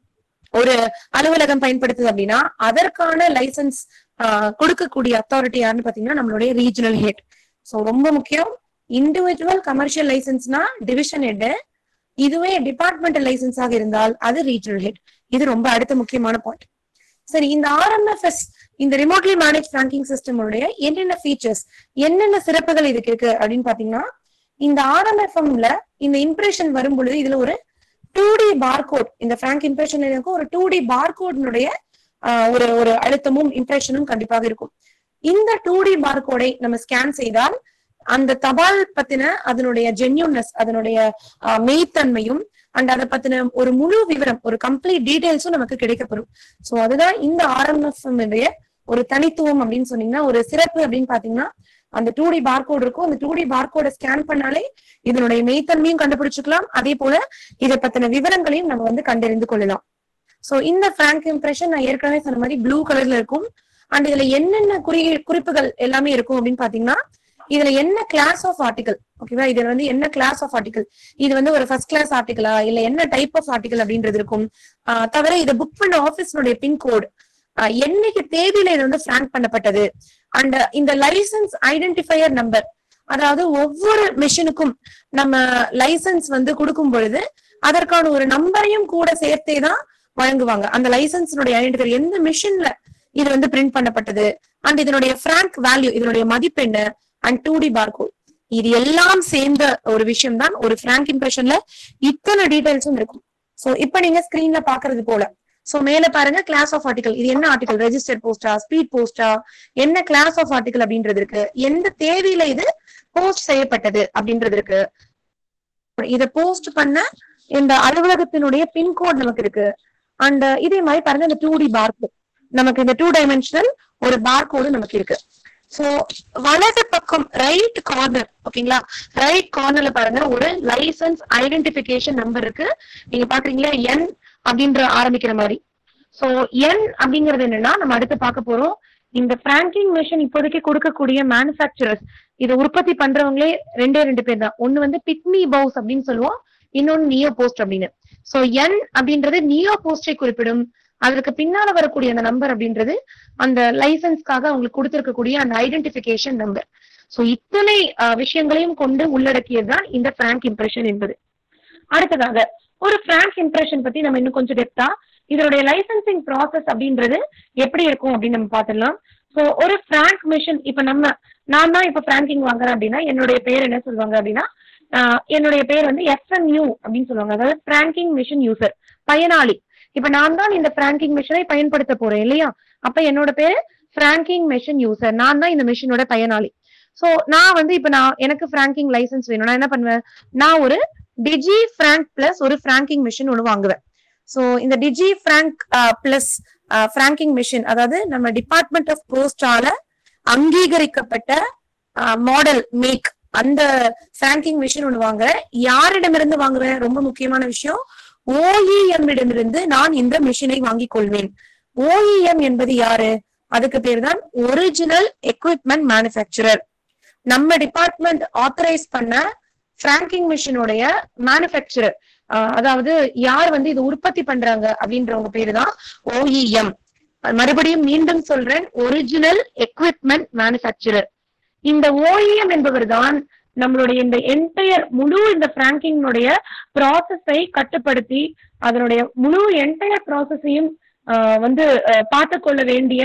ஒரு அலுவலகம் பயன்படுத்துது அப்படின்னா அதற்கான லைசன்ஸ் கொடுக்கக்கூடிய அத்தாரிட்டி யாருன்னு பாத்தீங்கன்னா நம்மளுடைய ரீஜனல் ஹெட் சோ ரொம்ப முக்கியம் இண்டிவிஜுவல் கமர்ஷியல் லைசன்ஸ்னா டிவிஷன் ஹெட் இதுவே டிபார்ட்மெண்டல் லைசன்ஸாக இருந்தால் அது ரீஜனல் ஹெட் இது ரொம்ப அடுத்த முக்கியமான பாயிண்ட் சரி இந்த ஆர்எம்எஃப்எஸ் இந்த ரிமோட்லி மேனேஜ் பேங்கிங் சிஸ்டம் உடைய என்னென்ன ஃபீச்சர்ஸ் என்னென்ன சிறப்புகள் இதுக்கு இருக்கு அப்படின்னு பாத்தீங்கன்னா இந்த ஆர்எம்எஃப்எம்ல இந்த இம்ப்ரெஷன் வரும் பொழுது இதுல ஒரு டூ டி பார்கோட் இந்த ஃபிராங்க் இம்ப்ரெஷன் இருக்கும் ஒரு டூ டி பார்கோட்னுடைய ஒரு ஒரு அழுத்தமும் இம்ப்ரெஷனும் கண்டிப்பாக இருக்கும் இந்த டூ டி பார்கோடை நம்ம ஸ்கேன் செய்தால் அந்த தபால் பத்தின அதனுடைய ஜென்யூன்னஸ் அதனுடைய ஆஹ், மெய்த்தன்மையும் அண்ட் அதை பத்தின ஒரு முழு விவரம் ஒரு கம்ப்ளீட் டீடைல்ஸும் நமக்கு கிடைக்கப்பெறும் சோ அதுதான் இந்த ஆர்எம்எஃப் ஒரு தனித்துவம் அப்படின்னு சொன்னீங்கன்னா ஒரு சிறப்பு அப்படின்னு பாத்தீங்கன்னா அந்த டூ டி பார்கோட் இருக்கும் அந்த டூ டி பார்கோட ஸ்கேன் பண்ணாலே இதனுடைய மெய்த்தன்மையும் கண்டுபிடிச்சுக்கலாம் அதே போல இதை பத்தின விவரங்களையும் நம்ம வந்து கண்டறிந்து கொள்ளலாம் சோ இந்த பிராங்க் இம்ப்ரெஷன் நான் ஏற்கனவே சொன்ன மாதிரி ப்ளூ கலர்ல இருக்கும் அண்ட் இதுல என்னென்ன குறி குறிப்புகள் எல்லாமே இருக்கும் அப்படின்னு பாத்தீங்கன்னா இதுல என்ன கிளாஸ் ஆஃப் ஆர்டிகல் ஓகேவா இதுல வந்து என்ன கிளாஸ் ஆஃப் ஆர்டிகல் இது வந்து ஒரு ஃபர்ஸ்ட் கிளாஸ் ஆர்டிகலா இல்ல என்ன டைப் ஆஃப் ஆர்டிகல் அப்படின்றது இருக்கும் ஆஹ் தவிர இதை புக் பண்ண ஆபீஸ்னுடைய பின்கோடு என்னைக்கு தேதியில இது வந்து ஃபிராங்க் பண்ணப்பட்டது அண்ட் இந்த லைசன்ஸ் ஐடென்டிஃபையர் நம்பர் அதாவது ஒவ்வொரு மிஷினுக்கும் நம்ம லைசன்ஸ் வந்து கொடுக்கும் பொழுது அதற்கான ஒரு நம்பரையும் கூட சேர்த்தே தான் வழங்குவாங்க அந்த லைசன்ஸினுடைய ஐடென்டிஃபையர் எந்த மிஷின்ல இது வந்து பிரிண்ட் பண்ணப்பட்டது அண்ட் இதனுடைய ஃபிராங்க் வேல்யூ இதனுடைய மதிப்பெண்ணு அண்ட் டூ டி பார்கோட் இது எல்லாம் சேர்ந்த ஒரு விஷயம் தான் ஒரு ஃபிராங்க் இம்ப்ரெஷன்ல இத்தனை டீடைல்ஸும் இருக்கும் சோ இப்ப நீங்க ஸ்கிரீன்ல பாக்குறது போல சோ மேல பாருங்க கிளாஸ் ஆஃப் ஆர்டிகல் இது என்ன ஆர்டிகல் ரெஜிஸ்டர் போஸ்டா ஸ்பீட் போஸ்டா என்ன கிளாஸ் ஆஃப் ஆர்டிகல் அப்படின்றது இருக்கு எந்த தேதியில இது போஸ்ட் செய்யப்பட்டது அப்படின்றது இருக்கு இத போஸ்ட் பண்ண இந்த அலுவலகத்தினுடைய பின்கோட் நமக்கு இருக்கு அண்ட் இதே மாதிரி பாருங்க இந்த டூ டி பார்கோட் நமக்கு இந்த டூ டைமென்ஷனல் ஒரு பார்கோடு நமக்கு இருக்கு சோ வலது பக்கம் ரைட் கார்னர் ஓகேங்களா ரைட் கார்னர்ல பாருங்க ஒரு லைசன்ஸ் ஐடென்டிபிகேஷன் நம்பர் இருக்கு நீங்க பாக்குறீங்களா என் அப்படின்ற ஆரம்பிக்கிற மாதிரி சோ என் அப்படிங்கிறது என்னன்னா நம்ம அடுத்து பார்க்க போறோம் இந்த பிராங்கிங் மிஷின் இப்போதைக்கு கொடுக்கக்கூடிய மேனுஃபேக்சரர்ஸ் இதை உற்பத்தி பண்றவங்களே ரெண்டே ரெண்டு பேர் தான் ஒண்ணு வந்து பிக்மி பவுஸ் அப்படின்னு சொல்லுவோம் இன்னொன்னு நியோ போஸ்ட் அப்படின்னு சோ என் அப்படின்றது நியோ போஸ்டை குறிப்பிடும் அதற்கு பின்னால வரக்கூடிய அந்த நம்பர் அப்படின்றது அந்த லைசன்ஸ்க்காக அவங்களுக்கு கொடுத்திருக்கக்கூடிய அந்த ஐடென்டிபிகேஷன் நம்பர் சோ இத்தனை அஹ், விஷயங்களையும் கொண்டு உள்ளடக்கியதுதான் இந்த பிராங்க் இம்ப்ரெஷன் என்பது அடுத்ததாக ஒரு பிராங்க் இம்ப்ரெஷன் பத்தி நம்ம இன்னும் கொஞ்சம் டெப்தா இதனுடைய லைசன்சிங் ப்ராசஸ் அப்படின்றது எப்படி இருக்கும் அப்படின்னு நம்ம பார்த்துடலாம் சோ ஒரு பிராங்க் மிஷின் இப்ப நம்ம நான் தான் இப்ப பிராங்கிங் வாங்குறேன் அப்படின்னா என்னுடைய பேர் என்ன சொல்லுவாங்க அப்படின்னா ஆஹ் என்னுடைய பேர் வந்து எஃப்எம்யூ அப்படின்னு சொல்லுவாங்க அதாவது பிராங்கிங் மிஷின் யூசர் பயனாளி இப்ப நான் தான் இந்த பிராங்கிங் மிஷினை பயன்படுத்த போறேன் இல்லையா அப்ப என்னோட பேரு பிராங்கிங் மிஷின் யூசர் நான் தான் இந்த மிஷினோட பயனாளி சோ நான் வந்து இப்ப நான் எனக்கு பிராங்கிங் லைசன்ஸ் வேணும் நான் என்ன பண்ணுவேன் நான் ஒரு டிஜி பிராங்க் பிளஸ் ஒரு பிராங்கிங் மிஷின் ஒன்று வாங்குவேன் சோ இந்த digi frank plus franking machine அதாவது நம்ம டிபார்ட்மெண்ட் ஆஃப் போஸ்டால அங்கீகரிக்கப்பட்ட மாடல் மேக் அந்த பிராங்கிங் மிஷின் ஒன்று வாங்குறேன் யாரிடமிருந்து வாங்குவேன் ரொம்ப முக்கியமான விஷயம் ஓஇஎம் இடமிருந்து நான் இந்த மிஷினை வாங்கிக் கொள்வேன் ஓஇஎம் என்பது யாரு அதுக்கு பேர் தான் ஒரிஜினல் எக்விப்மெண்ட் மேனுஃபேக்சரர் நம்ம டிபார்ட்மெண்ட் ஆத்தரைஸ் பண்ண பிராங்கிங் மிஷினுடைய மேனுஃபேக்சரர் ஆஹ் அதாவது யார் வந்து இது உற்பத்தி பண்றாங்க அப்படின்றவங்க பேரு தான் ஓஇஎம் மறுபடியும் மீண்டும் சொல்றேன் ஒரிஜினல் எக்விப்மெண்ட் மேனுஃபேக்சரர் இந்த ஓஇஎம் என்பவர் தான் நம்மளுடைய இந்த என்டையர் முழு இந்த பிராங்கினுடைய ப்ராசஸை கட்டுப்படுத்தி அதனுடைய முழு என்டையர் ப்ராசஸையும் வந்து பார்த்து கொள்ள வேண்டிய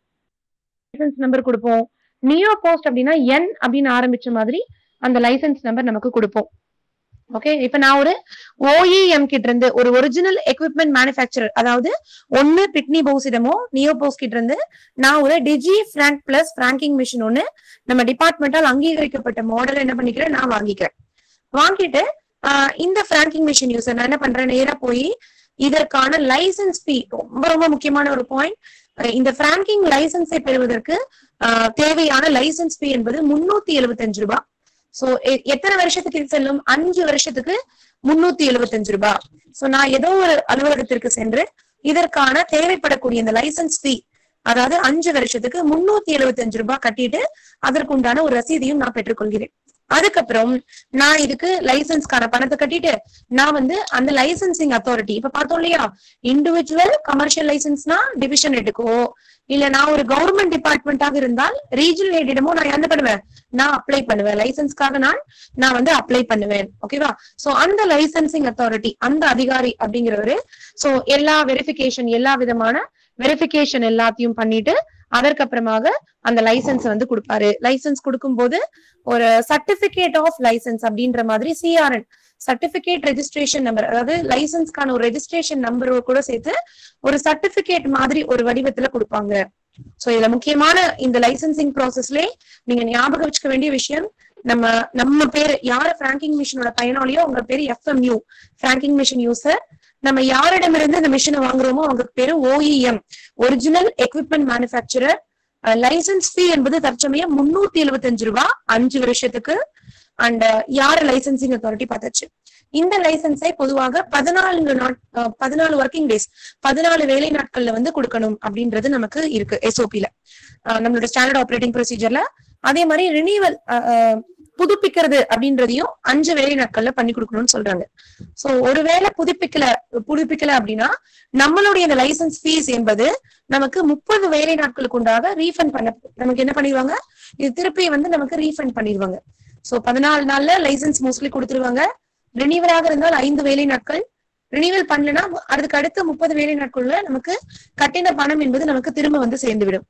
லைசன்ஸ் நம்பர் கொடுப்போம் நியோ போஸ்ட் அப்படின்னா என் அப்படின்னு ஆரம்பிச்ச மாதிரி அந்த லைசன்ஸ் நம்பர் நமக்கு கொடுப்போம் ஓகே இப்ப நான் ஒரு ஓஇஎம் கிட்ட இருந்து ஒரு ஒரிஜினல் எக்விப்மெண்ட் மேனுஃபேக்சரர் அதாவது ஒன்னு பிட்னி பவுஸிடமோ நியோ போஸ் கிட்ட இருந்து நான் ஒரு digi frank plus franking machine ஒன்னு நம்ம டிபார்ட்மெண்டால் அங்கீகரிக்கப்பட்ட மாடல் என்ன பண்ணிக்கிறேன் நான் வாங்கிக்கிறேன் வாங்கிட்டு ஆஹ் இந்த பிராங்கிங் மிஷின் யூசர் நான் என்ன பண்றேன் நேரா போய் இதற்கான லைசன்ஸ் ஃபீ ரொம்ப ரொம்ப முக்கியமான ஒரு பாயிண்ட் இந்த பிராங்கிங் லைசன்ஸை பெறுவதற்கு ஆஹ் தேவையான லைசன்ஸ் ஃபீ என்பது முன்னூத்தி எழுபத்தஞ்சு ரூபாய் சோ எத்தனை வருஷத்துக்கு இது செல்லும் அஞ்சு வருஷத்துக்கு முன்னூத்தி எழுபத்தஞ்சு ரூபாய் சோ நான் ஏதோ ஒரு அலுவலகத்திற்கு சென்று இதற்கான தேவைப்படக்கூடிய இந்த லைசன்ஸ் ஃபீ அதாவது அஞ்சு வருஷத்துக்கு முன்னூத்தி எழுபத்தஞ்சு ரூபாய் கட்டிட்டு அதற்குண்டான ஒரு ரசீதையும் நான் பெற்றுக்கொள்கிறேன் அதுக்கப்புறம் நான் இதுக்கு லைசன்ஸ்க்கான பணத்தை கட்டிட்டு நான் வந்து அந்த லைசன்சிங் அத்தாரிட்டி இப்ப பார்த்தோம் இல்லையா இண்டிவிஜுவல் கமர்ஷியல் லைசன்ஸ்னா டிவிஷன் எடுக்கோ இல்ல நான் ஒரு கவர்மெண்ட் டிபார்ட்மெண்டாக இருந்தால் ரீஜனல் ஹெட்டிடமோ நான் என்ன பண்ணுவேன் நான் அப்ளை பண்ணுவேன் லைசன்ஸ்க்காக நான் நான் வந்து அப்ளை பண்ணுவேன் ஓகேவா சோ அந்த லைசன்சிங் அத்தாரிட்டி அந்த அதிகாரி அப்படிங்கிறவரு சோ எல்லா வெரிஃபிகேஷன் எல்லா விதமான வெரிஃபிகேஷன் எல்லாத்தையும் பண்ணிட்டு அதற்கப்புறமாக அந்த லைசன்ஸ் வந்து கொடுப்பாரு லைசன்ஸ் கொடுக்கும்போது ஒரு சர்டிபிகேட் ஆஃப் லைசன்ஸ் அப்படின்ற மாதிரி சிஆர்என் சர்டிபிகேட் ரெஜிஸ்ட்ரேஷன் நம்பர் அதாவது லைசன்ஸ்க்கான ஒரு ரெஜிஸ்ட்ரேஷன் நம்பர் கூட சேர்த்து ஒரு சர்டிபிகேட் மாதிரி ஒரு வடிவத்துல கொடுப்பாங்க சோ இதுல முக்கியமான இந்த லைசன்சிங் ப்ராசஸ்ல நீங்க ஞாபகம் வச்சுக்க வேண்டிய விஷயம் நம்ம நம்ம பேரு யார பிராங்கிங் மிஷினோட பயனாளியோ அவங்க பேரு எஃப்எம்யூ பிராங்கிங் மிஷின் யூசர் நம்ம யாரிடமிருந்து இந்த மிஷினை வாங்குறோமோ அவங்க பேரு OEM original equipment manufacturer licence fee என்பது தற்சமயம் முன்னூத்தி எழுபத்தஞ்சு ரூபாய் அஞ்சு வருஷத்துக்கு அண்ட் யார் லைசன்சிங் அத்தாரிட்டி பார்த்தாச்சு இந்த லைசன்ஸை பொதுவாக பதினாலு நாட் பதினாலு ஒர்க்கிங் டேஸ் பதினாலு வேலை நாட்கள்ல வந்து கொடுக்கணும் அப்படின்றது நமக்கு இருக்கு எஸ்ஓபில நம்மளோட ஸ்டாண்டர்ட் ஆப்ரேட்டிங் ப்ரொசீஜர்ல அதே மாதிரி ரினிவல் புதுப்பிக்கிறது அப்படின்றதையும் அஞ்சு வேலை நாட்கள்ல பண்ணி கொடுக்கணும்னு சொல்றாங்க சோ ஒருவேளை புதுப்பிக்கல புதுப்பிக்கல அப்படின்னா நம்மளுடைய இந்த லைசன்ஸ் ஃபீஸ் என்பது நமக்கு முப்பது வேலை நாட்களுக்கு உண்டாக ரீஃபண்ட் பண்ண நமக்கு என்ன பண்ணிடுவாங்க இது திருப்பி வந்து நமக்கு ரீஃபண்ட் பண்ணிடுவாங்க சோ பதினாலு நாள்ல லைசன்ஸ் மோஸ்ட்லி கொடுத்துருவாங்க ரினிவலாக இருந்தால் ஐந்து வேலை நாட்கள் ரினிவல் பண்ணலன்னா அதுக்கு அடுத்த முப்பது வேலை நாட்கள்ல நமக்கு கட்டின பணம் என்பது நமக்கு திரும்ப வந்து சேர்ந்து விடும்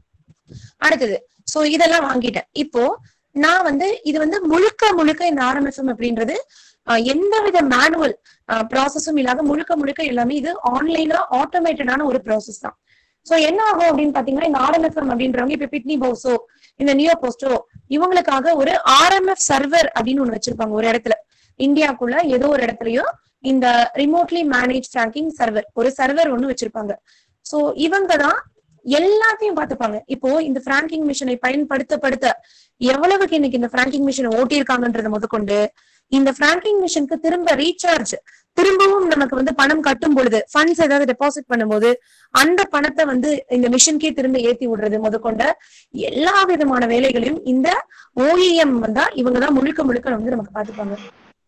அடுத்தது சோ இதெல்லாம் வாங்கிட்டேன் இப்போ நான் வந்து இது வந்து முழுக்க முழுக்க இந்த ஆர்எம்எஃப்எம் அப்படின்றது எந்தவித மேனுவல் ப்ராசஸும் இல்லாத முழுக்க முழுக்க எல்லாமே இது ஆன்லைனா ஆட்டோமேட்டடான ஒரு ப்ராசஸ் தான் சோ என்ன ஆகும் அப்படின்னு பாத்தீங்கன்னா இந்த ஆர்எம்எஃப்எம் அப்படின்றவங்க இப்ப பிட்னி பவுஸோ இந்த நியோ போஸ்டோ இவங்களுக்காக ஒரு ஆர்எம்எஃப் சர்வர் அப்படின்னு ஒண்ணு வச்சிருப்பாங்க ஒரு இடத்துல இந்தியாக்குள்ள ஏதோ ஒரு இடத்துலயோ இந்த ரிமோட்லி மேனேஜ் ஃபிராங்கிங் சர்வர் ஒரு சர்வர் ஒண்ணு வச்சிருப்பாங்க சோ இவங்க தான் எல்லாத்தையும் பார்த்துப்பாங்க இப்போ இந்த பிராங்கிங் மிஷினை பயன்படுத்தப்படுத்த எவ்வளவுக்கு இன்னைக்கு இந்த பிராங்கிங் மிஷினை ஓட்டியிருக்காங்கன்றத முதற்கொண்டு இந்த பிராங்கிங் மிஷினுக்கு திரும்ப ரீசார்ஜ் திரும்பவும் நமக்கு வந்து பணம் கட்டும் பொழுது ஃபண்ட்ஸ் ஏதாவது டெபாசிட் பண்ணும்போது அந்த பணத்தை வந்து இந்த மிஷின்கே திரும்ப ஏத்தி விடுறது முதற்கொண்ட எல்லா விதமான வேலைகளையும் இந்த ஓஇஎம் வந்தா இவங்க தான் முழுக்க முழுக்க வந்து நமக்கு பாத்துப்பாங்க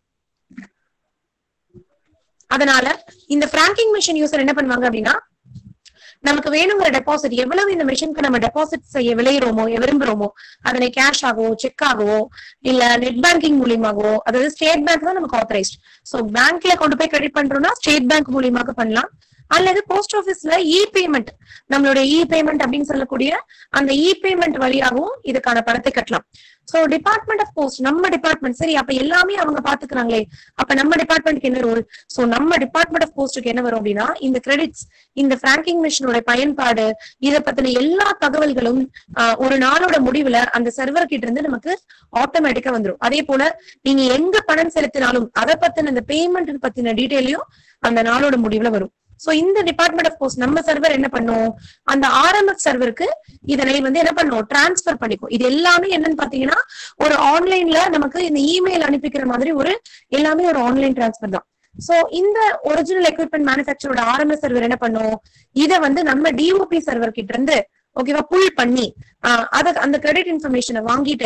அதனால இந்த பிராங்கிங் மிஷின் யூசர் என்ன பண்ணுவாங்க அப்படின்னா நமக்கு வேணுங்கிற டெபாசிட் எவ்வளவு இந்த மிஷினுக்கு நம்ம டெபாசிட் செய்ய விளையிறோமோ விரும்புறோமோ அதனை கேஷ் ஆகவோ செக் ஆகவோ இல்ல நெட் பேங்கிங் மூலியமாகவோ அதாவது ஸ்டேட் பேங்க் தான் நமக்கு ஆத்தரைஸ்ட் சோ பேங்க்ல கொண்டு போய் கிரெடிட் பண்றோம்னா ஸ்டேட் பேங்க் மூலியமாக பண்ணலாம் அல்லது போஸ்ட் ஆபீஸ்ல இ பேமெண்ட் நம்மளுடைய இ பேமெண்ட் அப்படின்னு சொல்லக்கூடிய அந்த இ பேமெண்ட் வழியாகவும் இதுக்கான பணத்தை கட்டலாம் சோ டிபார்ட்மெண்ட் ஆஃப் போஸ்ட் நம்ம டிபார்ட்மெண்ட் சரி அப்ப எல்லாமே அவங்க பாத்துக்கிறாங்களே அப்ப நம்ம டிபார்ட்மெண்ட்க்கு என்ன ரோல் சோ நம்ம டிபார்ட்மெண்ட் ஆஃப் போஸ்ட்டுக்கு என்ன வரும் அப்படின்னா இந்த கிரெடிட்ஸ் இந்த பிராங்கிங் மிஷினோட பயன்பாடு இதை பத்தின எல்லா தகவல்களும் ஒரு நாளோட முடிவுல அந்த சர்வர் கிட்ட இருந்து நமக்கு ஆட்டோமேட்டிக்கா வந்துடும் அதே போல நீங்க எங்க பணம் செலுத்தினாலும் அதை பத்தின இந்த பேமெண்ட் பத்தின டீட்டெயிலையும் அந்த நாளோட முடிவுல வரும் சோ இந்த டிபார்ட்மெண்ட் ஆஃப் போஸ்ட் நம்ம சர்வர் என்ன பண்ணும் அந்த ஆர்எம்எஃப் சர்வருக்கு இதனை வந்து என்ன பண்ணும் டிரான்ஸ்பர் பண்ணிக்கும் இது எல்லாமே என்னன்னு பாத்தீங்கன்னா ஒரு ஆன்லைன்ல நமக்கு இந்த இமெயில் அனுப்பிக்கிற மாதிரி ஒரு எல்லாமே ஒரு ஆன்லைன் டிரான்ஸ்பர் தான் சோ இந்த ஒரிஜினல் எக்யூப்மெண்ட் மேனுபேக்சரோட ஆர்எம்எஸ் சர்வர் என்ன பண்ணும் இதை வந்து நம்ம டிஓபி சர்வர் கிட்ட இருந்து ஓகேவா புல் பண்ணி அத அந்த கிரெடிட் இன்ஃபர்மேஷனை வாங்கிட்டு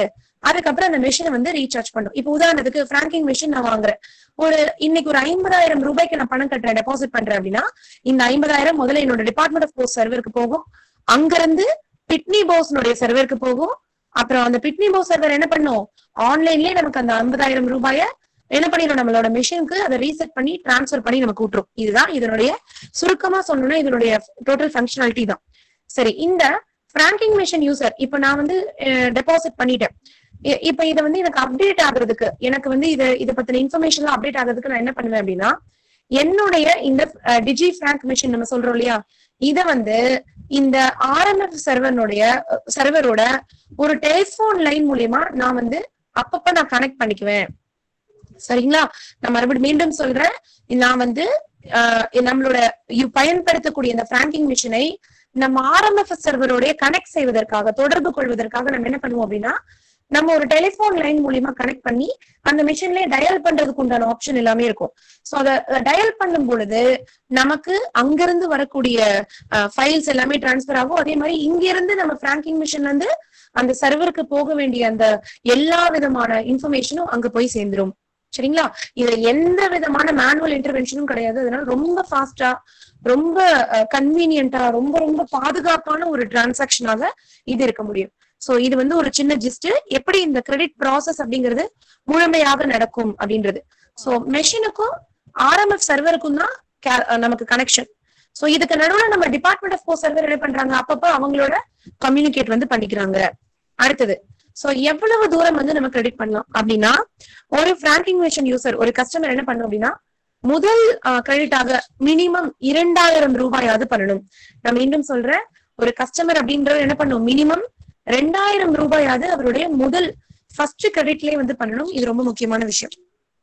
அதுக்கப்புறம் அந்த மிஷினை வந்து ரீசார்ஜ் பண்ணும் இப்போ உதாரணத்துக்கு பிராங்கிங் மிஷின் நான் வாங்குறேன் ஒரு இன்னைக்கு ஒரு ஐம்பதாயிரம் ரூபாய்க்கு நான் பணம் கட்டுறேன் டெபாசிட் பண்றேன் அப்படின்னா இந்த ஐம்பதாயிரம் முதல்ல என்னோட டிபார்ட்மெண்ட் ஆஃப் போஸ்ட் சர்வருக்கு போகும் அங்கிருந்து பிட்னி போஸ்னுடைய சர்வருக்கு போகும் அப்புறம் அந்த பிட்னி போஸ் சர்வர் என்ன பண்ணும் ஆன்லைன்லயே நமக்கு அந்த ஐம்பதாயிரம் ரூபாய என்ன பண்ணிடும் நம்மளோட மிஷினுக்கு அதை ரீசெட் பண்ணி டிரான்ஸ்ஃபர் பண்ணி நமக்கு விட்டுரும் இதுதான் இதனுடைய சுருக்கமா சொல்லணும்னா இதனுடைய டோட்டல் ஃபங்க்ஷனாலிட்டி தான் சரி இந்த பிராங்கிங் மிஷின் யூசர் இப்ப நான் வந்து டெபாசிட் பண்ணிட்டேன் இ- இப்ப இத வந்து எனக்கு அப்டேட் ஆகுறதுக்கு எனக்கு வந்து இத இத பத்தின இன்ஃபர்மேஷன் அப்டேட் ஆகுறதுக்கு நான் என்ன பண்ணுவேன் அப்படின்னா என்னுடைய இந்த டிஜி பிராங்க் மிஷின் நம்ம சொல்றோம் இல்லையா இத வந்து இந்த ஆர்எம்எஃப் சர்வனுடைய சர்வரோட ஒரு டெலிபோன் லைன் மூலியமா நான் வந்து அப்பப்ப நான் கனெக்ட் பண்ணிக்குவேன் சரிங்களா நான் மறுபடியும் மீண்டும் சொல்றேன் நான் வந்து ஆஹ் நம்மளோட இ- பயன்படுத்தக்கூடிய இந்த பிராங்கிங் மிஷினை நம்ம ஆர்எம்எஃப் சர்வரோடைய கனெக்ட் செய்வதற்காக தொடர்பு கொள்வதற்காக நம்ம என்ன பண்ணுவோம் அப்படின்னா நம்ம ஒரு டெலிபோன் லைன் மூலியமா கனெக்ட் பண்ணி அந்த மிஷின்லயே டயல் பண்றதுக்கு உண்டான ஆப்ஷன் எல்லாமே இருக்கும் சோ அத டயல் பண்ணும் பொழுது நமக்கு அங்கிருந்து வரக்கூடிய ஃபைல்ஸ் எல்லாமே டிரான்ஸ்ஃபர் ஆகும் அதே மாதிரி இங்க இருந்து நம்ம பிராங்கிங் மிஷின்ல இருந்து அந்த சர்வருக்கு போக வேண்டிய அந்த எல்லா விதமான இன்ஃபர்மேஷனும் அங்க போய் சேர்ந்துரும் சரிங்களா இதுல எந்த விதமான மேனுவல் இன்டர்வென்ஷனும் கிடையாது அதனால ரொம்ப ஃபாஸ்டா ரொம்ப கன்வீனியன்டா ரொம்ப ரொம்ப பாதுகாப்பான ஒரு டிரான்சாக்ஷனாக இது இருக்க முடியும் சோ இது வந்து ஒரு சின்ன ஜிஸ்ட் எப்படி இந்த கிரெடிட் ப்ராசஸ் அப்படிங்கிறது முழுமையாக நடக்கும் அப்படின்றது சோ மெஷினுக்கும் ஆர்எம்எஃப் சர்வருக்கும் தான் ca- அஹ் நமக்கு கனெக்ஷன் சோ இதுக்கு நடுவுல நம்ம டிபார்ட்மெண்ட் ஆஃப் போஸ்ட் சர்வர் என்ன பண்றாங்க அப்பப்ப அவங்களோட கம்யூனிகேட் வந்து பண்ணிக்கிறாங்க அடுத்தது சோ எவ்வளவு தூரம் வந்து நம்ம கிரெடிட் பண்ணலாம் அப்படின்னா ஒரு பிராங்கிங் மிஷின் யூசர் ஒரு கஸ்டமர் என்ன பண்ணும் அப்படின்னா முதல் கிரெடிட்டாக மினிமம் இரண்டாயிரம் ரூபாயாவது பண்ணணும் நான் மீண்டும் சொல்றேன் ஒரு கஸ்டமர் அப்படின்றவர் என்ன பண்ணும் மினிமம் ரெண்டாயிரம் ரூபாயாவது அவருடைய முதல் ஃபர்ஸ்ட் கிரெடிட்லயே வந்து பண்ணணும் இது ரொம்ப முக்கியமான விஷயம்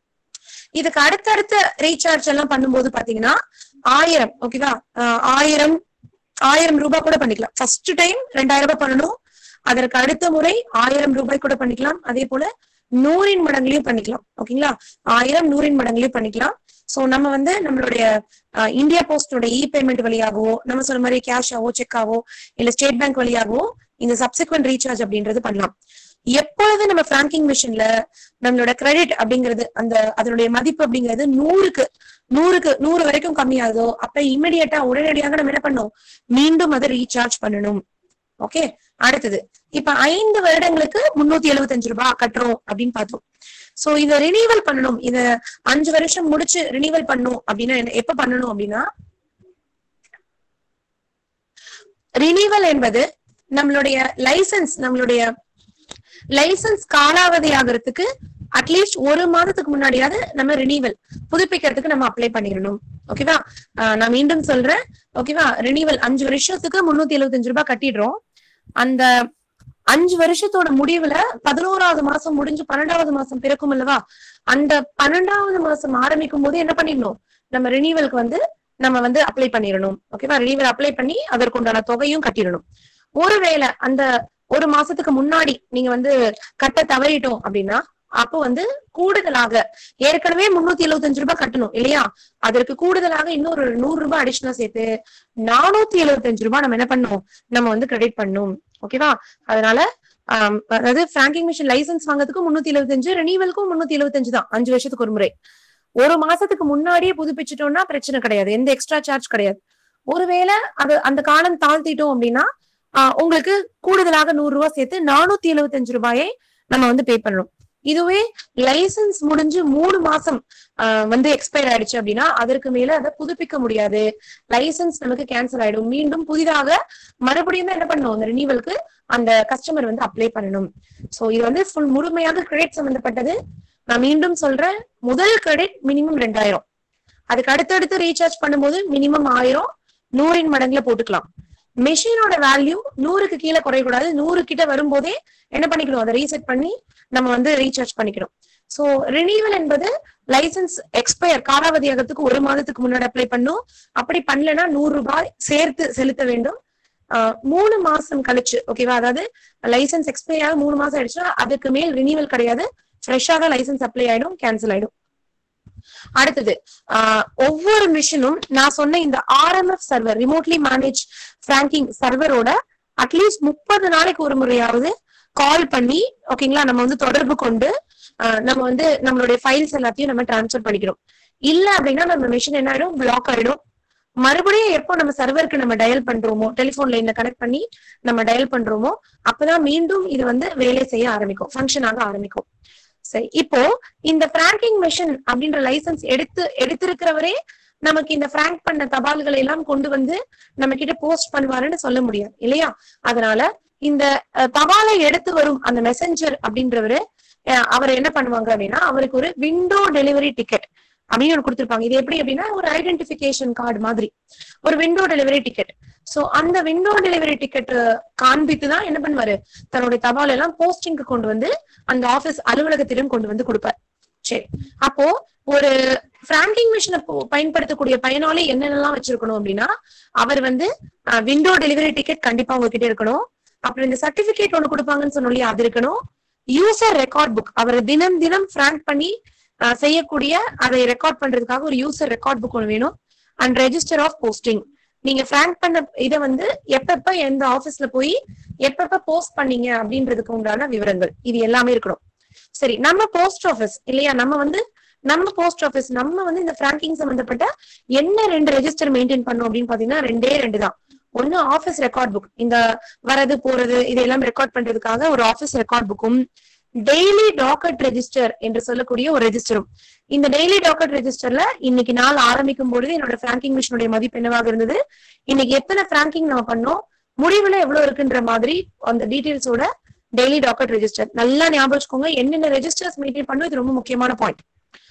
இதுக்கு அடுத்தடுத்த ரீசார்ஜ் எல்லாம் பண்ணும்போது பாத்தீங்கன்னா ஆயிரம் ஓகேவா ஆஹ் ஆயிரம் ஆயிரம் ரூபாய் கூட பண்ணிக்கலாம் ஃபர்ஸ்ட் டைம் ரெண்டாயிரம் ரூபாய் பண்ணணும் அதற்கு அடுத்த முறை ஆயிரம் ரூபாய் கூட பண்ணிக்கலாம் அதே போல நூறின் மடங்குலயும் பண்ணிக்கலாம் ஓகேங்களா ஆயிரம் நூறின் மடங்குலயும் பண்ணிக்கலாம் சோ நம்ம வந்து நம்மளுடைய அஹ், இந்தியா போஸ்டோட இ பேமெண்ட் வழியாகவோ நம்ம சொன்ன மாதிரி கேஷாவோ செக்காவோ இல்ல ஸ்டேட் பேங்க் வழியாகவோ இந்த சப்சிக்வெண்ட் ரீசார்ஜ் அப்படின்றது பண்ணலாம் எப்பொழுது நம்ம பிராங்கிங் மிஷின்ல நம்மளோட கிரெடிட் அப்படிங்கிறது அந்த அதனுடைய மதிப்பு அப்படிங்கிறது நூறுக்கு நூறுக்கு நூறு வரைக்கும் கம்மியாகுதோ அப்ப இமிடியட்டா உடனடியாக நம்ம என்ன பண்ணணும் மீண்டும் அதை ரீசார்ஜ் பண்ணணும் ஓகே அடுத்தது இப்ப ஐந்து வருடங்களுக்கு முன்னூத்தி எழுபத்தஞ்சு ரூபாய் கட்டுறோம் அப்படின்னு பார்த்தோம் சோ இத ரினிவல் பண்ணணும் இத அஞ்சு வருஷம் முடிச்சு ரினிவல் பண்ணும் அப்படின்னா என்ன எப்ப பண்ணணும் அப்படின்னா ரினிவல் என்பது நம்மளுடைய லைசன்ஸ் நம்மளுடைய லைசன்ஸ் காலாவதி ஆகிறதுக்கு அட்லீஸ்ட் ஒரு மாதத்துக்கு முன்னாடியாவது நம்ம ரினிவல் புதுப்பிக்கிறதுக்கு நம்ம அப்ளை பண்ணிடணும் ஓகேவா ஆஹ் நான் மீண்டும் சொல்றேன் ஓகேவா ரினிவல் அஞ்சு வருஷத்துக்கு முன்னூத்தி எழுபத்தஞ்சு ரூபாய் கட்டிடுறோம் அந்த அஞ்சு வருஷத்தோட முடிவுல பதினோராவது மாசம் முடிஞ்சு பன்னெண்டாவது மாசம் பிறக்கும் அல்லவா அந்த பன்னெண்டாவது மாசம் ஆரம்பிக்கும் போது என்ன பண்ணிடணும் நம்ம ரினிவலுக்கு வந்து நம்ம வந்து அப்ளை பண்ணிடணும் ஓகேவா ரினிவல் அப்ளை பண்ணி அதற்குண்டான தொகையும் கட்டிடணும் ஒருவேளை அந்த ஒரு மாசத்துக்கு முன்னாடி நீங்க வந்து கட்ட தவறிட்டோம் அப்படின்னா அப்போ வந்து கூடுதலாக ஏற்கனவே முன்னூத்தி எழுபத்தஞ்சு ரூபாய் கட்டணும் இல்லையா அதற்கு கூடுதலாக இன்னொரு நூறு ரூபாய் அடிஷனலா சேர்த்து நானூத்தி எழுபத்தஞ்சு ரூபாய் நம்ம என்ன பண்ணணும் நம்ம வந்து கிரெடிட் பண்ணணும் ஓகேவா அதனால ஆம், அதாவது பிராங்கிங் மிஷின் லைசன்ஸ் வாங்குறதுக்கு முன்னூத்தி எழுபத்தஞ்சு ரெனிவலுக்கும் முன்னூத்தி எழுபத்தஞ்சு தான் அஞ்சு வருஷத்துக்கு ஒரு முறை ஒரு மாசத்துக்கு முன்னாடியே புதுப்பிச்சிட்டோம்னா பிரச்சனை கிடையாது எந்த எக்ஸ்ட்ரா சார்ஜ் கிடையாது ஒருவேளை அது அந்த காலம் தாழ்த்திட்டோம் அப்படின்னா ஆஹ், உங்களுக்கு கூடுதலாக நூறு ரூபாய் சேர்த்து நானூத்தி எழுபத்தஞ்சு ரூபாயை நம்ம வந்து பே பண்ணணும் இதுவே லைசன்ஸ் முடிஞ்சு மூணு மாசம் ஆஹ், வந்து எக்ஸ்பயர் ஆயிடுச்சு அப்படின்னா அதற்கு மேல அதை புதுப்பிக்க முடியாது லைசன்ஸ் நமக்கு கேன்சல் ஆயிடும் மீண்டும் புதிதாக மறுபடியும் தான் என்ன பண்ணணும் அந்த ரினிவலுக்கு அந்த கஸ்டமர் வந்து அப்ளை பண்ணணும் சோ இது வந்து ஃபுல் முழுமையாக கிரெடிட் சம்பந்தப்பட்டது நான் மீண்டும் சொல்றேன் முதல் கிரெடிட் மினிமம் ரெண்டாயிரம் அதுக்கு அடுத்தடுத்து ரீசார்ஜ் பண்ணும்போது மினிமம் ஆயிரம் நூறின் மடங்குல போட்டுக்கலாம் மெஷினோட வேல்யூ நூறுக்கு கீழே குறையக்கூடாது நூறு கிட்ட வரும்போதே என்ன பண்ணிக்கணும் அதை ரீசெட் பண்ணி நம்ம வந்து ரீசார்ஜ் பண்ணிக்கணும் சோ ரினிவல் என்பது லைசன்ஸ் எக்ஸ்பயர் காலாவதி ஆகிறதுக்கு ஒரு மாதத்துக்கு முன்னாடி அப்ளை பண்ணும் அப்படி பண்ணலன்னா நூறு ரூபாய் சேர்த்து செலுத்த வேண்டும் ஆஹ் மூணு மாசம் கழிச்சு ஓகேவா அதாவது லைசன்ஸ் எக்ஸ்பயர் ஆக மூணு மாசம் ஆயிடுச்சுன்னா அதுக்கு மேல் ரினிவல் கிடையாது ஃப்ரெஷ்ஷாக லைசன்ஸ் அப்ளை ஆயிடும் கேன்சல் ஆயிடும் அடுத்தது ஆஹ் ஒவ்வொரு மிஷினும் நான் சொன்ன இந்த RMF server remotely manage franking சர்வரோட அட்லீஸ்ட் முப்பது நாளைக்கு ஒரு முறையாவது கால் பண்ணி ஓகேங்களா நம்ம வந்து தொடர்பு கொண்டு ஆஹ் நம்ம வந்து நம்மளுடைய ஃபைல்ஸ் எல்லாத்தையும் நம்ம டிரான்ஸ்ஃபர் பண்ணிக்கிறோம் இல்ல அப்படின்னா நம்ம மிஷின் என்ன ஆயிடும் பிளாக் ஆயிடும் மறுபடியும் எப்போ நம்ம சர்வருக்கு நம்ம டயல் பண்றோமோ டெலிபோன் லைன்ல கனெக்ட் பண்ணி நம்ம டயல் பண்றோமோ அப்பதான் மீண்டும் இது வந்து வேலை செய்ய ஆரம்பிக்கும் ஃபங்க்ஷன் ஆக ஆரம்பிக்கும் சரி இப்போ இந்த பிராங்கிங் மிஷின் அப்படின்ற லைசன்ஸ் எடுத்து எடுத்திருக்கிறவரே நமக்கு இந்த பிராங்க் பண்ண தபால்களை எல்லாம் கொண்டு வந்து நம்ம கிட்ட போஸ்ட் பண்ணுவாருன்னு சொல்ல முடியாது இல்லையா அதனால இந்த அஹ், தபாலை எடுத்து வரும் அந்த மெசஞ்சர் அப்படின்றவரு அஹ், அவர் என்ன பண்ணுவாங்க அப்படின்னா அவருக்கு ஒரு விண்டோ டெலிவரி டிக்கெட் அப்படின்னு ஒன்று கொடுத்திருப்பாங்க இது எப்படி அப்படின்னா ஒரு ஐடென்டிபிகேஷன் கார்டு மாதிரி ஒரு விண்டோ டெலிவரி டிக்கெட் சோ அந்த விண்டோ டெலிவரி டிக்கெட் காண்பித்து தான் என்ன பண்ணுவாரு தன்னுடைய தபால் எல்லாம் போஸ்டிங்க்கு கொண்டு வந்து அந்த ஆபீஸ் அலுவலகத்திலும் கொண்டு வந்து கொடுப்பார் சரி அப்போ ஒரு பிராங்கிங் மிஷினை பயன்படுத்தக்கூடிய பயனாளி என்னென்னலாம் வச்சிருக்கணும் அப்படின்னா அவர் வந்து விண்டோ டெலிவரி டிக்கெட் கண்டிப்பா உங்ககிட்ட இருக்கணும் அப்புறம் இந்த சர்டிபிகேட் ஒண்ணு கொடுப்பாங்கன்னு சொன்னோம் இல்லையா அது இருக்கணும் யூசர் ரெக்கார்ட் புக் அவர் தினம் தினம் பிராங்க் பண்ணி அஹ், செய்யக்கூடிய அதை ரெக்கார்ட் பண்றதுக்காக ஒரு யூசர் ரெக்கார்ட் புக் ஒன்று வேணும் அண்ட் ரெஜிஸ்டர் ஆஃப் போஸ்டிங் நீங்க பிராங்க் பண்ண இதை வந்து எப்பப்ப எந்த ஆபீஸ்ல போய் எப்பப்ப போஸ்ட் பண்ணீங்க அப்படின்றதுக்கு உண்டான விவரங்கள் இது எல்லாமே இருக்கணும் சரி நம்ம போஸ்ட் ஆபீஸ் இல்லையா நம்ம வந்து நம்ம போஸ்ட் ஆபீஸ் நம்ம வந்து இந்த பிராங்கிங் சம்பந்தப்பட்ட என்ன ரெண்டு ரெஜிஸ்டர் மெயின்டைன் பண்ணோம் அப்படின்னு பாத்தீங்கன்னா ரெண்டே ரெண்டு தான் ஒண்ணு ஆபீஸ் ரெக்கார்ட் புக் இந்த வரது போறது இதெல்லாம் ரெக்கார்ட் பண்றதுக்காக ஒரு ஆபீஸ் ரெக்கார்ட் புக்கும் டெய்லி டாக்கெட் ரெஜிஸ்டர் என்று சொல்லக்கூடிய ஒரு ரெஜிஸ்டரும் இந்த டெய்லி டாக்கெட் ரெஜிஸ்டர்ல இன்னைக்கு நாள் ஆரம்பிக்கும் பொழுது என்னோட பிராங்கிங் மிஷினுடைய மதிப்பு என்னவாக இருந்தது இன்னைக்கு எத்தனை பிராங்கிங் நம்ம பண்ணோம் முடிவுல எவ்வளவு இருக்குன்ற மாதிரி அந்த டீடைல்ஸோட டெய்லி டாக்கெட் ரெஜிஸ்டர் நல்லா ஞாபகம் வச்சுக்கோங்க என்னென்ன ரெஜிஸ்டர்ஸ் மெயின்டைன் பண்ணும் இது ரொம்ப முக்கியமான பாயிண்ட்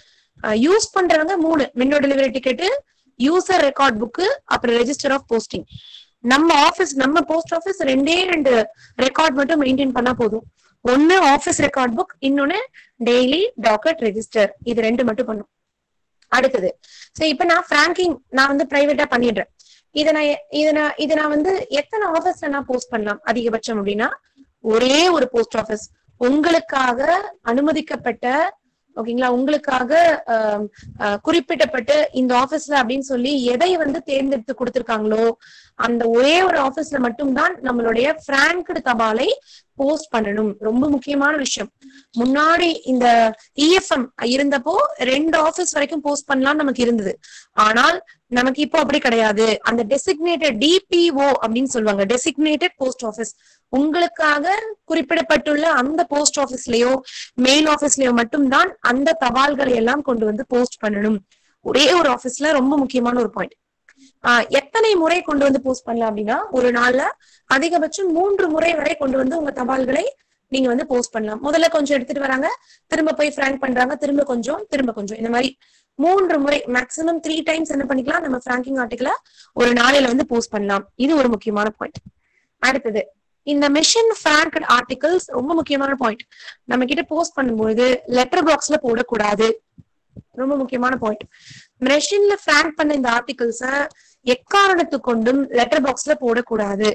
யூஸ் பண்றவங்க மூணு window delivery ticket user record book அப்புறம் ரெஜிஸ்டர் ஆஃப் போஸ்டிங் நம்ம ஆபீஸ் நம்ம போஸ்ட் ஆபீஸ் ரெண்டே ரெண்டு ரெக்கார்ட் மட்டும் மெயின்டைன் பண்ணா போதும் ஒன்னு ஆபீஸ் ரெக்கார்ட் புக் இன்னொன்னு டெய்லி டாக்கெட் ரெஜிஸ்டர் இது ரெண்டு மட்டும் பண்ணும் அடுத்தது சரி இப்ப நான் பிராங்கிங் நான் வந்து பிரைவேட்டா பண்ணிடுறேன் இதை நான் எ- இதை நான் இதை நான் வந்து எத்தனை ஆபீஸ்ல நான் போஸ்ட் பண்ணலாம் அதிகபட்சம் அப்படின்னா ஒரே ஒரு போஸ்ட் ஆபீஸ் உங்களுக்காக அனுமதிக்கப்பட்ட ஓகேங்களா உங்களுக்காக ஆம், ஆஹ், குறிப்பிடப்பட்டு இந்த ஆபீஸ்ல அப்படின்னு சொல்லி எதை வந்து தேர்ந்தெடுத்து கொடுத்திருக்காங்களோ அந்த ஒரே ஒரு ஆபீஸ்ல மட்டும்தான் நம்மளுடைய பிராங்க்டு தபாலை போஸ்ட் பண்ணணும் ரொம்ப முக்கியமான விஷயம் முன்னாடி இந்த இஎஃப்எம் இருந்தப்போ ரெண்டு ஆபீஸ் வரைக்கும் போஸ்ட் பண்ணலாம் நமக்கு இருந்தது ஆனால் நமக்கு இப்போ அப்படி கிடையாது அந்த டெசிக்னேட்டட் டிபிஓ அப்படின்னு சொல்லுவாங்க டெசிக்னேட்டட் போஸ்ட் ஆபீஸ் உங்களுக்காக குறிப்பிடப்பட்டுள்ள அந்த போஸ்ட் ஆபீஸ்லயோ மெயில் ஆபீஸ்லயோ மட்டும்தான் அந்த தபால்களை எல்லாம் கொண்டு வந்து போஸ்ட் பண்ணணும் ஒரே ஒரு ஆபீஸ்ல ரொம்ப முக்கியமான ஒரு பாயிண்ட் ஆஹ் எத்தனை முறை கொண்டு வந்து போஸ்ட் பண்ணலாம் அப்படின்னா ஒரு நாள்ல அதிகபட்சம் மூன்று முறை வரை கொண்டு வந்து உங்க தபால்களை நீங்க வந்து போஸ்ட் பண்ணலாம் முதல்ல கொஞ்சம் எடுத்துட்டு வராங்க திரும்ப போய் ஃப்ராங்க் பண்றாங்க திரும்ப கொஞ்சம் திரும்ப கொஞ்சம் இந்த மாதிரி மூன்று முறை மேக்சிமம் த்ரீ டைம்ஸ் என்ன பண்ணிக்கலாம் நம்ம ஃப்ராங்கிங் ஆர்டிகளை ஒரு நாளையில வந்து போஸ்ட் பண்ணலாம் இது ஒரு முக்கியமான பாயிண்ட் அடுத்தது இந்த மிஷின் ஃபிராங்க் ஆர்டிகல்ஸ் ரொம்ப முக்கியமான பாயிண்ட் நம்ம கிட்ட போஸ்ட் பண்ணும்போது லெட்டர் பாக்ஸ்ல போடக்கூடாது ரொம்ப முக்கியமான பாயிண்ட் மெஷின்ல ஃபிராங்க் பண்ண இந்த ஆர்டிகல்ஸ எக்காரணத்து கொண்டும் லெட்டர் பாக்ஸ்ல போடக்கூடாது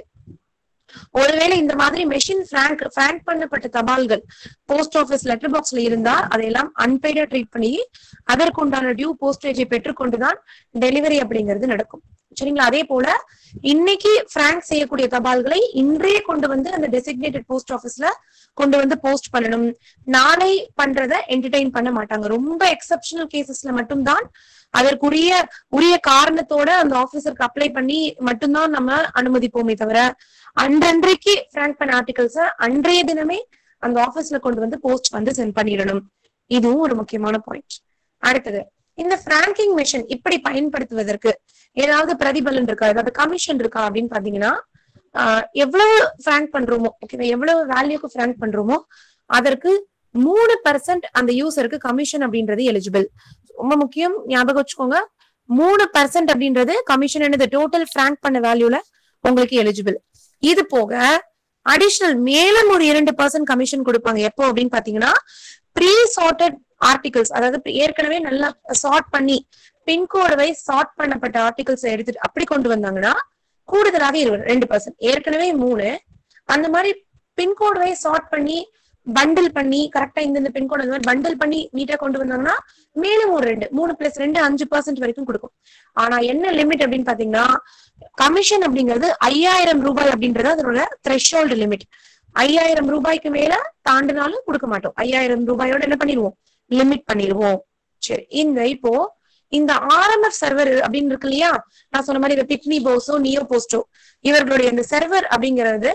ஒருவேளை இந்த மாதிரி மெஷின் ஃபிராங்க் ஃபிராங்க் பண்ணப்பட்ட தபால்கள் போஸ்ட் ஆபீஸ் லெட்டர் பாக்ஸ்ல இருந்தா அதையெல்லாம் அன்பெய்டா ட்ரீட் பண்ணி அதற்குண்டான டியூ போஸ்டேஜை பெற்றுக்கொண்டுதான் டெலிவரி அப்படிங்கிறது நடக்கும் சரிங்களா அதே போல இன்னைக்கு பிராங்க் செய்யக்கூடிய தபால்களை இன்றே கொண்டு வந்து அந்த டெசிக்னேட்டட் போஸ்ட் ஆபீஸ்ல கொண்டு வந்து போஸ்ட் பண்ணணும் நாளை பண்றத என்டர்டெயின் பண்ண மாட்டாங்க ரொம்ப எக்ஸப்ஷனல் கேசஸ்ல மட்டும்தான் அதற்குரிய உரிய காரணத்தோட அந்த ஆபீசருக்கு அப்ளை பண்ணி மட்டும்தான் நம்ம அனுமதிப்போமே தவிர அன்றன்றைக்கு பிராங்க் பண்ண ஆர்டிகல்ஸ அன்றைய தினமே அந்த ஆபீஸ்ல கொண்டு வந்து போஸ்ட் வந்து சென்ட் பண்ணிடணும் இதுவும் ஒரு முக்கியமான பாயிண்ட் அடுத்தது இந்த பிராங்கிங் மிஷின் இப்படி பயன்படுத்துவதற்கு ஏதாவது பிரதிபலன் இருக்கா ஏதாவது கமிஷன் இருக்கா அப்படின்னு பாத்தீங்கன்னா ஆஹ் எவ்வளவு ஃபிராங்க் பண்றோமோ ஓகேவா எவ்வளவு வேல்யூக்கு ஃபிராங்க் பண்றோமோ அதற்கு மூணு பர்சன்ட் அந்த யூசருக்கு கமிஷன் அப்படின்றது எலிஜிபிள் ரொம்ப முக்கியம் ஞாபகம் வச்சுக்கோங்க மூணு பர்சன்ட் அப்படின்றது கமிஷன் என்னது டோட்டல் ஃபிராங்க் பண்ண வேல்யூல உங்களுக்கு எலிஜிபிள் இது போக அடிஷனல் மேலும் ஒரு இரண்டு பர்சன்ட் கமிஷன் கொடுப்பாங்க எப்போ அப்படின்னு பாத்தீங்கன்னா ப்ரீ சார்ட்டட் ஆர்டிகல்ஸ் அதாவது ஏற்கனவே நல்லா சார்ட் பண்ணி பின்கோடு வைஸ் சார்ட் பண்ணப்பட்ட ஆர்டிகல்ஸ் எடுத்துட்டு அப்படி கொண்டு வந்தாங்கன்னா கூடுதலாக இருபது ரெண்டு பர்சன்ட் ஏற்கனவே மூணு அந்த மாதிரி பின்கோடு வைஸ் சார்ட் பண்ணி பண்டில் பண்ணி கரெக்டா இந்த இந்த பின்கோடு அந்த மாதிரி பண்டில் பண்ணி நீட்டா கொண்டு வந்தாங்கன்னா மேலும் ஒரு ரெண்டு மூணு பிளஸ் ரெண்டு அஞ்சு பர்சன்ட் வரைக்கும் கொடுக்கும் ஆனா என்ன லிமிட் அப்படின்னு பாத்தீங்கன்னா கமிஷன் அப்படிங்கிறது ஐயாயிரம் ரூபாய் அப்படின்றது அதனோட த்ரெஷோல்டு லிமிட் ஐயாயிரம் ரூபாய்க்கு மேல தாண்டினாலும் கொடுக்க மாட்டோம் ஐயாயிரம் ரூபாயோட என்ன பண்ணிடுவோம் லிமிட் பண்ணிடுவோம் சரி இந்த இப்போ இந்த ஆர்எம்எஃப் சர்வர் அப்படின்னு இருக்கு இல்லையா நான் சொன்ன மாதிரி இந்த பிக்னி போஸோ நியோ போஸ்டோ இவர்களுடைய இந்த சர்வர் அப்படிங்கிறது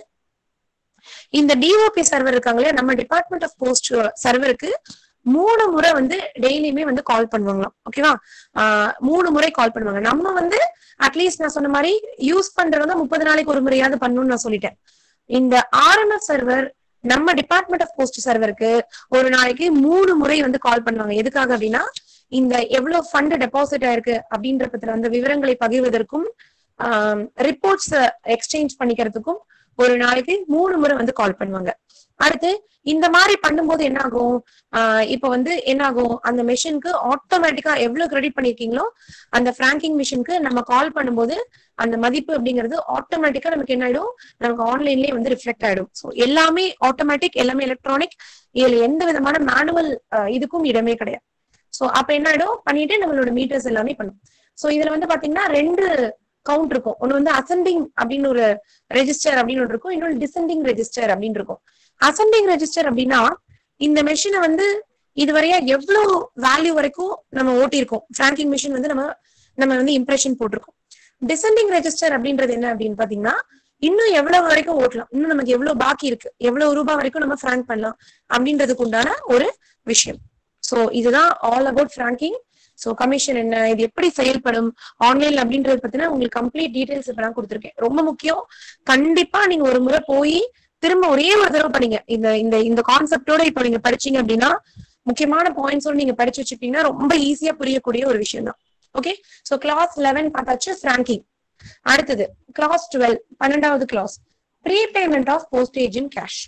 இந்த டிஓபி சர்வர் இருக்காங்க இல்லையா நம்ம டிபார்ட்மெண்ட் ஆஃப் போஸ்ட் சர்வருக்கு மூணு முறை வந்து டெய்லியுமே வந்து கால் பண்ணுவாங்களாம் ஓகேவா ஆஹ் மூணு முறை கால் பண்ணுவாங்க நம்ம வந்து அட்லீஸ்ட் நான் சொன்ன மாதிரி யூஸ் பண்றவங்க முப்பது நாளைக்கு ஒரு முறையாவது பண்ணணும்னு நான் சொல்லிட்டேன் இந்த ஆர்எம்எஃப் சர்வர் நம்ம டிபார்ட்மெண்ட் ஆஃப் போஸ்ட் சர்வருக்கு ஒரு நாளைக்கு மூணு முறை வந்து கால் பண்ணுவாங்க எதுக்காக அப்படின்னா இந்த எவ்வளவு ஃபண்ட் டெபாசிட் ஆயிருக்கு அப்படின்ற பத்தின அந்த விவரங்களை பகிர்வதற்கும் ரிப்போர்ட்ஸ் எக்ஸ்சேஞ்ச் பண்ணிக்கிறதுக்கும் ஒரு நாளைக்கு மூணு முறை வந்து கால் பண்ணுவாங்க அடுத்து இந்த மாதிரி பண்ணும்போது என்ன ஆகும் ஆஹ் இப்ப வந்து என்ன ஆகும் அந்த மெஷினுக்கு ஆட்டோமேட்டிக்கா எவ்வளவு கிரெடிட் பண்ணிருக்கீங்களோ அந்த பிராங்கிங் மிஷினுக்கு நம்ம கால் பண்ணும்போது அந்த மதிப்பு அப்படிங்கிறது ஆட்டோமேட்டிக்கா நமக்கு என்ன ஆயிடும் நமக்கு ஆன்லைன்லயே வந்து ரிஃப்ளெக்ட் ஆயிடும் ஸோ எல்லாமே ஆட்டோமேட்டிக் எல்லாமே எலக்ட்ரானிக் இதுல எந்த விதமான மேனுவல் இதுக்கும் இடமே கிடையாது சோ அப்ப என்ன ஆயிடும் பண்ணிட்டு நம்மளோட மீட்டர்ஸ் எல்லாமே பண்ணும் சோ இதுல வந்து பாத்தீங்கன்னா ரெண்டு கவுண்ட் இருக்கும் ஒன்னு வந்து அசெண்டிங் அப்படின்னு ஒரு ரெஜிஸ்டர் அப்படின்னு ஒன்று இருக்கும் இன்னொன்று டிசெண்டிங் ரெஜிஸ்டர் அப்படின்னு இருக்கும் அசெண்டிங் ரெஜிஸ்டர் அப்படின்னா இந்த மெஷினை வந்து இதுவரையா எவ்வளவு வேல்யூ வரைக்கும் நம்ம ஓட்டியிருக்கோம் ஃபிராங்கிங் மிஷின் வந்து நம்ம நம்ம வந்து இம்ப்ரெஷன் போட்டிருக்கோம் டிசெண்டிங் ரெஜிஸ்டர் அப்படின்றது என்ன அப்படின்னு பாத்தீங்கன்னா இன்னும் எவ்வளவு வரைக்கும் ஓட்டலாம் இன்னும் நமக்கு எவ்வளவு பாக்கி இருக்கு எவ்வளவு ரூபாய் வரைக்கும் நம்ம ஃபிராங்க் பண்ணலாம் அப்படின்றதுக்கு உண்டான ஒரு விஷயம் சோ இதுதான் all about franking so commission என்ன இது எப்படி செயல்படும் ஆன்லைன் அப்படின்றத பத்தின உங்களுக்கு கம்ப்ளீட் டீடைல்ஸ் இப்ப நான் கொடுத்துருக்கேன் ரொம்ப முக்கியம் கண்டிப்பா நீங்க ஒரு முறை போய் திரும்ப ஒரே ஒரு தடவை பண்ணீங்க இந்த இந்த இந்த கான்செப்டோட இப்போ நீங்க படிச்சீங்க அப்படின்னா முக்கியமான பாயிண்ட்ஸோட நீங்க படிச்சு வச்சுட்டீங்கன்னா ரொம்ப ஈஸியா புரியக்கூடிய ஒரு விஷயம் தான் ஓகே சோ கிளாஸ் லெவன் பார்த்தாச்சு ஃபிராங்கிங் அடுத்தது கிளாஸ் டுவெல் பன்னெண்டாவது class prepayment of postage in cash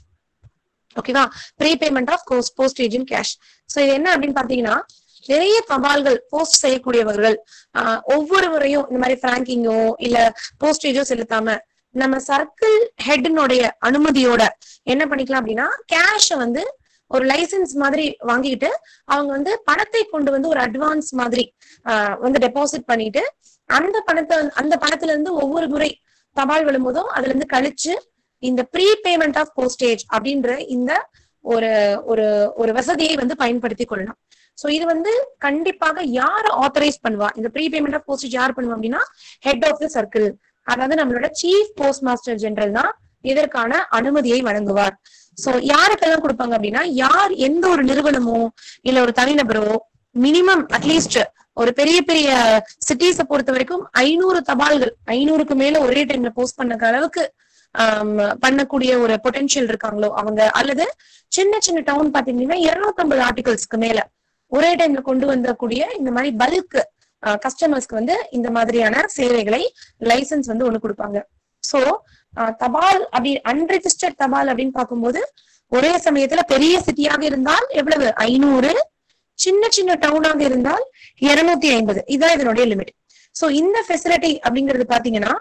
ஓகேவா prepayment of postage in cash so இது என்ன அப்படின்னு பாத்தீங்கன்னா நிறைய தபால்கள் போஸ்ட் செய்யக்கூடியவர்கள் ஆஹ் ஒவ்வொரு முறையும் இந்த மாதிரி பிராங்கிங்கோ இல்ல போஸ்டேஜோ செலுத்தாம நம்ம சர்க்கிள் ஹெட்னுடைய அனுமதியோட என்ன பண்ணிக்கலாம் அப்படின்னா கேஷ வந்து ஒரு லைசன்ஸ் மாதிரி வாங்கிட்டு அவங்க வந்து பணத்தை கொண்டு வந்து ஒரு அட்வான்ஸ் மாதிரி ஆஹ் வந்து டெபாசிட் பண்ணிட்டு அந்த பணத்தை அந்த பணத்துல இருந்து ஒவ்வொரு முறை தபால் விழும்போதும் அதுல இருந்து கழிச்சு இந்த ப்ரீ பேமெண்ட் ஆஃப் போஸ்டேஜ் அப்படின்ற இந்த ஒரு ஒரு ஒரு வசதியை வந்து பயன்படுத்தி கொள்ளலாம் சோ இது வந்து கண்டிப்பாக யார் ஆத்தரைஸ் பண்ணுவா இந்த ப்ரீ பேமெண்ட் ஆஃப் போஸ்டேஜ் யார் பண்ணுவா அப்படின்னா ஹெட் ஆஃப் த சர்க்கிள் அதாவது நம்மளோட சீஃப் போஸ்ட் மாஸ்டர் ஜெனரல் தான் இதற்கான அனுமதியை வழங்குவார் சோ யாருக்கெல்லாம் கொடுப்பாங்க அப்படின்னா யார் எந்த ஒரு நிறுவனமோ இல்ல ஒரு தனிநபரோ மினிமம் அட்லீஸ்ட் ஒரு பெரிய பெரிய சிட்டிஸ பொறுத்த வரைக்கும் ஐநூறு தபால்கள் ஐநூறுக்கு மேல ஒரே டைம்ல போஸ்ட் பண்ண அளவுக்கு பண்ணக்கூடிய ஒரு பொட்டென்ஷியல் இருக்காங்களோ அவங்க அல்லது சின்ன சின்ன டவுன் பாத்தீங்கன்னா இருநூத்தி ஐம்பது ஆர்டிகல்ஸ்க்கு மேல ஒரே டைம்ல கொண்டு வந்தக்கூடிய இந்த மாதிரி பல்க் கஸ்டமர்ஸ்க்கு வந்து இந்த மாதிரியான சேவைகளை லைசன்ஸ் வந்து ஒண்ணு கொடுப்பாங்க சோ தபால் அப்படி அன்ரெஜிஸ்டர்ட் தபால் அப்படின்னு பார்க்கும்போது ஒரே சமயத்துல பெரிய சிட்டியாக இருந்தால் எவ்வளவு ஐநூறு சின்ன சின்ன டவுனாக இருந்தால் இருநூத்தி ஐம்பது இதான் இதனுடைய லிமிட் சோ இந்த ஃபெசிலிட்டி அப்படிங்கிறது பாத்தீங்கன்னா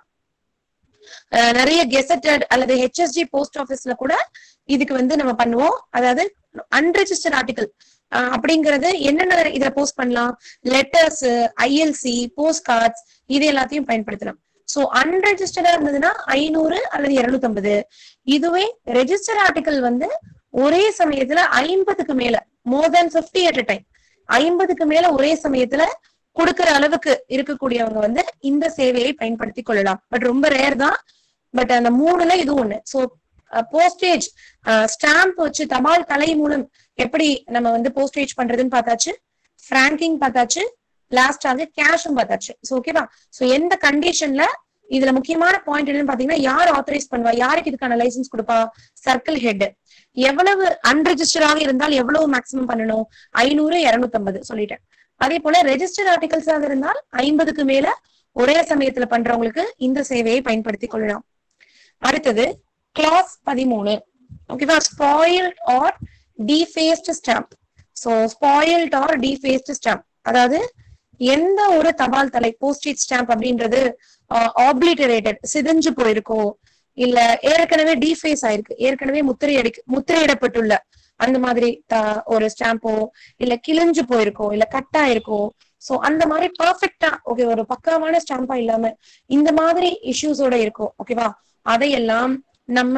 நிறைய கெசட்டட் அல்லது ஹெச்எஸ்டி போஸ்ட் ஆபீஸ்ல கூட இதுக்கு வந்து நம்ம பண்ணுவோம் அதாவது அன்ரெஜிஸ்டர்ட் ஆர்டிகல் அப்படிங்கறது என்னென்ன இதுல போஸ்ட் பண்ணலாம் லெட்டர்ஸ் ஐஎல்சி போஸ்ட் கார்ட்ஸ் இது எல்லாத்தையும் பயன்படுத்தலாம் சோ அன்ரெஜிஸ்டர்டா இருந்ததுன்னா ஐநூறு அல்லது இருநூத்தி ஐம்பது இதுவே ரெஜிஸ்டர் ஆர்டிகல் வந்து ஒரே சமயத்துல ஐம்பதுக்கு மேல more than fifty at time ஐம்பதுக்கு மேல ஒரே சமயத்துல கொடுக்கிற அளவுக்கு இருக்கக்கூடியவங்க வந்து இந்த சேவையை பயன்படுத்தி கொள்ளலாம் பட் ரொம்ப ரேர் தான் பட் அந்த மூணுல இது ஒண்ணு சோ போஸ்டேஜ் ஸ்டாம்ப் வச்சு தபால் தலை மூலம் எப்படி நம்ம வந்து போஸ்டேஜ் பண்றதுன்னு பார்த்தாச்சு பிராங்கிங் பார்த்தாச்சு லாஸ்டாக கேஷும் பார்த்தாச்சு சோ ஓகேவா சோ எந்த கண்டிஷன்ல இதுல முக்கியமான பாயிண்ட் என்னன்னு பாத்தீங்கன்னா யார் ஆத்தரைஸ் பண்ணுவா யாருக்கு இதுக்கான லைசன்ஸ் கொடுப்பா சர்க்கிள் ஹெட் எவ்வளவு அன்ரெஜிஸ்டராக இருந்தால் எவ்வளவு மேக்சிமம் பண்ணணும் ஐநூறு இருநூத்தி ஐம்பது சொல்லிட்டேன் அதே போல ரெஜிஸ்டர் ஆர்டிகல்ஸாக இருந்தால் ஐம்பதுக்கு மேல ஒரே சமயத்துல பண்றவங்களுக்கு இந்த சேவையை பயன்படுத்தி கொள்ளலாம் அடுத்தது கிளாஸ் பதிமூணு ஓகேவா spoiled or defaced stamp so spoiled or defaced stamp அதாவது எந்த ஒரு தபால் தலை போஸ்டேஜ் ஸ்டாம்ப் அப்படின்றது ஆப்ளிட்டரேட்டட் சிதைஞ்சு போயிருக்கோ இல்ல ஏற்கனவே டிஃபேஸ் ஆயிருக்கு ஏற்கனவே முத்திரையடி முத்திரையிடப்பட்டுள்ள அந்த மாதிரி ஒரு ஸ்டாம்போ இல்ல கிழிஞ்சு போயிருக்கோ இல்ல கட் ஆயிருக்கோ சோ அந்த மாதிரி பர்ஃபெக்டா ஓகே ஒரு பக்காவான ஸ்டாம்பா இல்லாம இந்த மாதிரி இஷ்யூஸோட இருக்கும் ஓகேவா அதையெல்லாம் நம்ம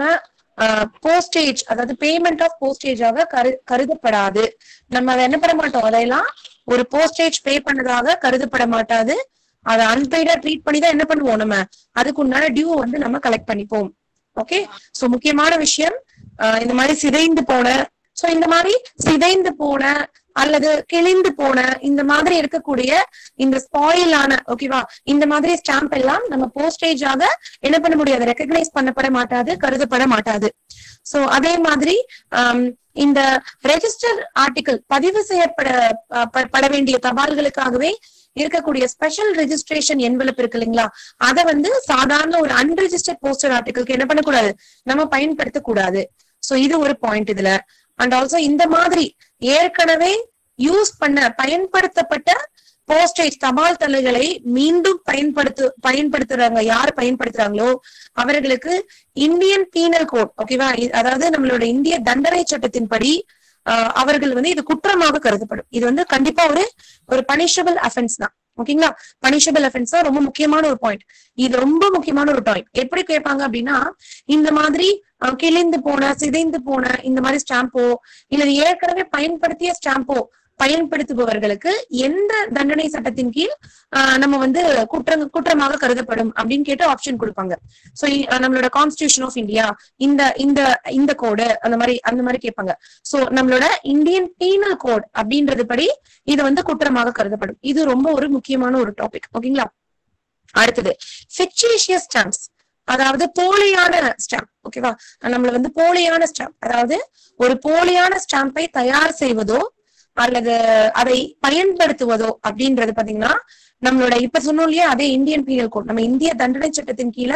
போஸ்டேஜ் அதாவது பேமெண்ட் ஆஃப் போஸ்டேஜாக கரு கருதப்படாது நம்ம அதை என்ன பண்ண மாட்டோம் அதையெல்லாம் ஒரு போஸ்டேஜ் பே பண்ணதாக கருதப்பட மாட்டாது அதை அன்பெய்டா ட்ரீட் பண்ணி தான் என்ன பண்ணுவோம் நம்ம அதுக்கு உண்டான டியூ வந்து நம்ம கலெக்ட் பண்ணிப்போம் ஓகே சோ முக்கியமான விஷயம் ஆஹ் இந்த மாதிரி சிதைந்து போன சோ இந்த மாதிரி சிதைந்து போன அல்லது கிழிந்து போன இந்த மாதிரி இருக்கக்கூடிய இந்த ஸ்பாயில் ஆன ஓகேவா இந்த மாதிரி ஸ்டாம்ப் எல்லாம் நம்ம போஸ்டேஜாக என்ன பண்ண முடியாது ரெக்கக்னைஸ் பண்ணப்பட மாட்டாது கருதப்பட மாட்டாது சோ அதே மாதிரி ஆம், இந்த ரெஜிஸ்டர் ஆர்டிகிள் பதிவு செய்யப்பட அஹ், ப- பட வேண்டிய தபால்களுக்காகவே இருக்கக்கூடிய ஸ்பெஷல் ரெஜிஸ்ட்ரேஷன் என்வெலப் இருக்கு இல்லைங்களா அதை வந்து சாதாரண ஒரு அன்ரெஜிஸ்டர்ட் போஸ்டர் ஆர்டிகிள்க்கு என்ன பண்ணக்கூடாது நம்ம பயன்படுத்த கூடாது சோ இது ஒரு பாயிண்ட் இதுல அண்ட் ஆல்சோ இந்த மாதிரி ஏற்கனவே யூஸ் பண்ண பயன்படுத்தப்பட்ட போஸ்டேஜ் தபால் தலைகளை மீண்டும் பயன்படுத்து பயன்படுத்துறாங்க யார் பயன்படுத்துறாங்களோ அவர்களுக்கு இந்தியன் பீனல் கோட் ஓகேவா இ- அதாவது நம்மளோட இந்திய தண்டனை சட்டத்தின்படி ஆஹ், அவர்கள் வந்து இது குற்றமாக கருதப்படும் இது வந்து கண்டிப்பா ஒரு ஒரு பனிஷபிள் அஃபென்ஸ் தான் ஓகேங்களா பனிஷபிள் அஃபென்ஸ் தான் ரொம்ப முக்கியமான ஒரு பாயிண்ட் இது ரொம்ப முக்கியமான ஒரு டாபிக் எப்படி கேட்பாங்க அப்படின்னா இந்த மாதிரி அஹ், கிழிந்து போன சிதைந்து போன இந்த மாதிரி ஸ்டாம்போ இல்ல ஏற்கனவே பயன்படுத்திய ஸ்டாம்போ பயன்படுத்துபவர்களுக்கு எந்த தண்டனை சட்டத்தின் கீழ் ஆஹ், நம்ம வந்து குற்றம் குற்றமாக கருதப்படும் அப்படின்னு கேட்டு ஆப்ஷன் கொடுப்பாங்க சோ நம்மளோட கான்ஸ்டியூஷன் ஆஃப் இந்தியா இந்த இந்த இந்த கோடு அந்த மாதிரி அந்த மாதிரி கேட்பாங்க சோ நம்மளோட இந்தியன் பீனல் கோட் அப்படின்றது படி இது வந்து குற்றமாக கருதப்படும் இது ரொம்ப ஒரு முக்கியமான ஒரு டாபிக் ஓகேங்களா அடுத்தது ஃபிக்சேஷியஸ் ஸ்டாம்ப்ஸ் அதாவது போலியான ஸ்டாம்ப் ஓகேவா நம்மள வந்து போலியான ஸ்டாம்ப் அதாவது ஒரு போலியான ஸ்டாம்பை தயார் செய்வதோ அல்லது அதை பயன்படுத்துவதோ அப்படின்றது பாத்தீங்கன்னா நம்மளோட இப்ப சொன்னோம் இல்லையா அதே இந்தியன் பீனல் கோட் நம்ம இந்திய தண்டனை சட்டத்தின் கீழே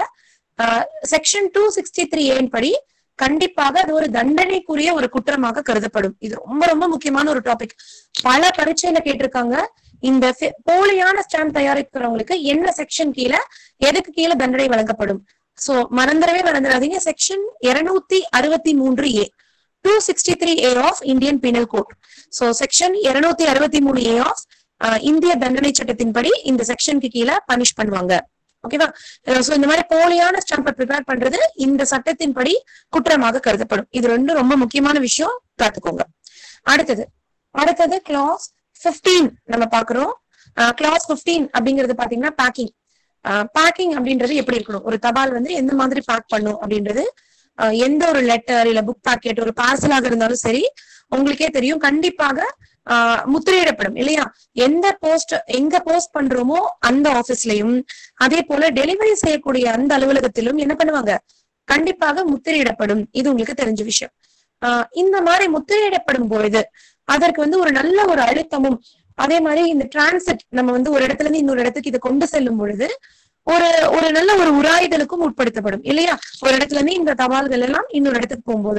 செக்ஷன் டூ சிக்ஸ்டி த்ரீ ஏன் படி கண்டிப்பாக அது ஒரு தண்டனைக்குரிய ஒரு குற்றமாக கருதப்படும் இது ரொம்ப ரொம்ப முக்கியமான ஒரு டாபிக் பல பரீட்சையில கேட்டிருக்காங்க இந்த fi- போலியான ஸ்டாம்ப் தயாரிக்கிறவங்களுக்கு என்ன செக்ஷன் கீழே எதுக்கு கீழே தண்டனை வழங்கப்படும் சோ மறந்துடவே மறந்துடாதீங்க செக்ஷன் இருநூத்தி அறுபத்தி மூன்று A two sixty three A of Indian Penal Code so section இருநூத்தி அறுபத்தி மூணு ஏ ஆஃப் இந்திய தண்டனை சட்டத்தின்படி இந்த செக்ஷனுக்கு கீழே பனிஷ் பண்ணுவாங்க ஓகேவா சோ இந்த மாதிரி போலியான ஸ்டாம்பை ப்ரிப்பேர் பண்றது இந்த சட்டத்தின்படி குற்றமாக கருதப்படும் இது ரெண்டும் ரொம்ப முக்கியமான விஷயம் பார்த்துக்கோங்க அடுத்தது அடுத்தது கிளாஸ் 15 நம்ம பாக்குறோம் கிளாஸ் 15 அப்படிங்கிறது பாத்தீங்கன்னா பேக்கிங் பேக்கிங் அப்படின்றது எப்படி இருக்கணும் ஒரு தபால் வந்து எந்த மாதிரி பேக் பண்ணும் அப்படின்றது ஆஹ் எந்த ஒரு லெட்டர் இல்ல புக் பாக்கெட் ஒரு பார்சலாக இருந்தாலும் சரி உங்களுக்கே தெரியும் கண்டிப்பாக ஆஹ் முத்திரையிடப்படும் இல்லையா எந்த போஸ்ட் எங்க போஸ்ட் பண்றோமோ அந்த ஆபீஸ்லயும் அதே போல டெலிவரி செய்யக்கூடிய அந்த அலுவலகத்திலும் என்ன பண்ணுவாங்க கண்டிப்பாக முத்திரையிடப்படும் இது உங்களுக்கு தெரிஞ்ச விஷயம் ஆஹ் இந்த மாதிரி முத்திரையிடப்படும் பொழுது அதற்கு வந்து ஒரு நல்ல ஒரு அழுத்தமும் அதே மாதிரி இந்த டிரான்சிட் நம்ம வந்து ஒரு இடத்துல இருந்து இன்னொரு இடத்துக்கு இதை கொண்டு செல்லும் பொழுது ஒரு ஒரு நல்ல ஒரு உராய்தலுக்கும் உட்படுத்தப்படும் இல்லையா ஒரு இடத்துல இருந்து இந்த தபால்கள் எல்லாம் இன்னொரு இடத்துக்கு போகும்போது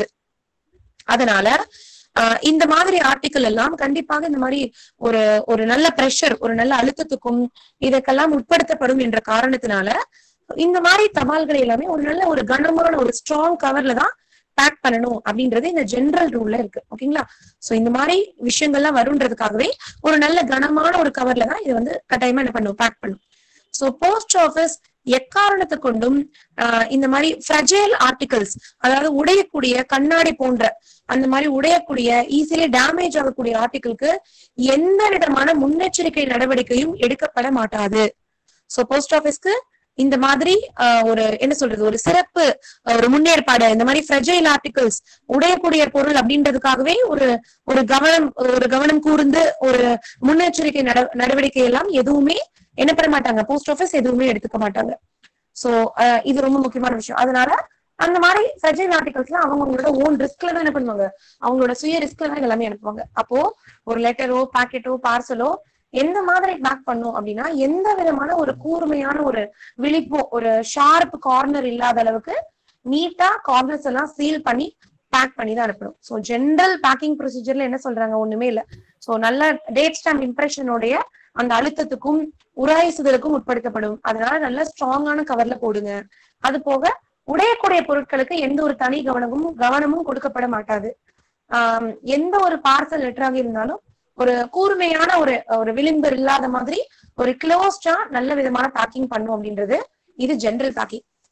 அதனால ஆஹ் இந்த மாதிரி ஆர்டிக்கல் எல்லாம் கண்டிப்பாக இந்த மாதிரி ஒரு ஒரு நல்ல பிரஷர் ஒரு நல்ல அழுத்தத்துக்கும் இதற்கெல்லாம் உட்படுத்தப்படும் என்ற காரணத்தினால இந்த மாதிரி தபால்கள் எல்லாமே ஒரு நல்ல ஒரு கனமான ஒரு ஸ்ட்ராங் கவர்ல தான் பேக் பண்ணணும் அப்படின்றது இந்த ஜெனரல் ரூல்ல இருக்கு ஓகேங்களா சோ இந்த மாதிரி விஷயங்கள்லாம் வருன்றதுக்காகவே ஒரு நல்ல கனமான ஒரு கவர்ல தான் இது வந்து கட்டாயமா என்ன பண்ணும் பேக் பண்ணும் சோ போஸ்ட் ஆபீஸ் எக்காரணத்தை கொண்டும் ஆஹ் இந்த மாதிரி ஃப்ரஜைல் ஆர்டிகல்ஸ் அதாவது உடையக்கூடிய கண்ணாடி போன்ற அந்த மாதிரி உடையக்கூடிய ஈஸிலி டேமேஜ் ஆகக்கூடிய ஆர்டிகிளுக்கு எந்த விதமான முன்னெச்சரிக்கை நடவடிக்கையும் எடுக்கப்பட மாட்டாது சோ போஸ்ட் ஆபீஸ்க்கு இந்த மாதிரி ஆஹ், ஒரு என்ன சொல்றது ஒரு சிறப்பு ஆஹ், ஒரு முன்னேற்பாடு இந்த மாதிரி ஃப்ரெஜைல் ஆர்டிகல்ஸ் உடையக்கூடிய பொருள் அப்படின்றதுக்காகவே ஒரு ஒரு கவனம் ஒரு கவனம் கூர்ந்து ஒரு முன்னெச்சரிக்கை நட நடவடிக்கை எல்லாம் எதுவுமே என்ன பண்ண மாட்டாங்க போஸ்ட் ஆபீஸ் எதுவுமே எடுத்துக்க மாட்டாங்க சோ இது ரொம்ப முக்கியமான விஷயம் அதனால அந்த மாதிரி சர்ஜரி ஆர்டிகல்ஸ்லாம் அவங்க அவங்களோட ஓன் ரிஸ்க்ல தான் என்ன பண்ணுவாங்க அவங்களோட சுய ரிஸ்க்ல தான் எல்லாமே அனுப்புவாங்க அப்போ ஒரு லெட்டரோ பாக்கெட்டோ பார்சலோ எந்த மாதிரி பேக் பண்ணும் அப்படின்னா எந்த விதமான ஒரு கூர்மையான ஒரு விழிப்போ ஒரு ஷார்ப் கார்னர் இல்லாத அளவுக்கு நீட்டா கார்னர்ஸ் எல்லாம் சீல் பண்ணி பேக் பண்ணி தான் அனுப்பணும் ஸோ ஜென்ரல் பேக்கிங் ப்ரொசீஜர்ல என்ன சொல்றாங்க ஒண்ணுமே இல்ல ஸோ நல்ல டேட் ஸ்டாம்ப் இம்ப்ரெஷனோடைய அந்த அழுத்தத்துக்கும் உராய்சுதலுக்கும் உட்படுத்தப்படும் அதனால நல்ல ஸ்ட்ராங்கான கவர்ல போடுங்க அது போக உடையக்கூடிய பொருட்களுக்கு எந்த ஒரு தனி கவனமும் கவனமும் கொடுக்கப்பட மாட்டாது ஆஹ் எந்த ஒரு பார்சல் லெட்டராக இருந்தாலும் ஒரு கூர்மையான ஒரு ஒரு விளிம்பு இல்லாத மாதிரி ஒரு க்ளோஸ்டா நல்ல விதமான பேக்கிங் பண்ணும் அப்படின்றது இது ஜெனரல் பேக்கிங்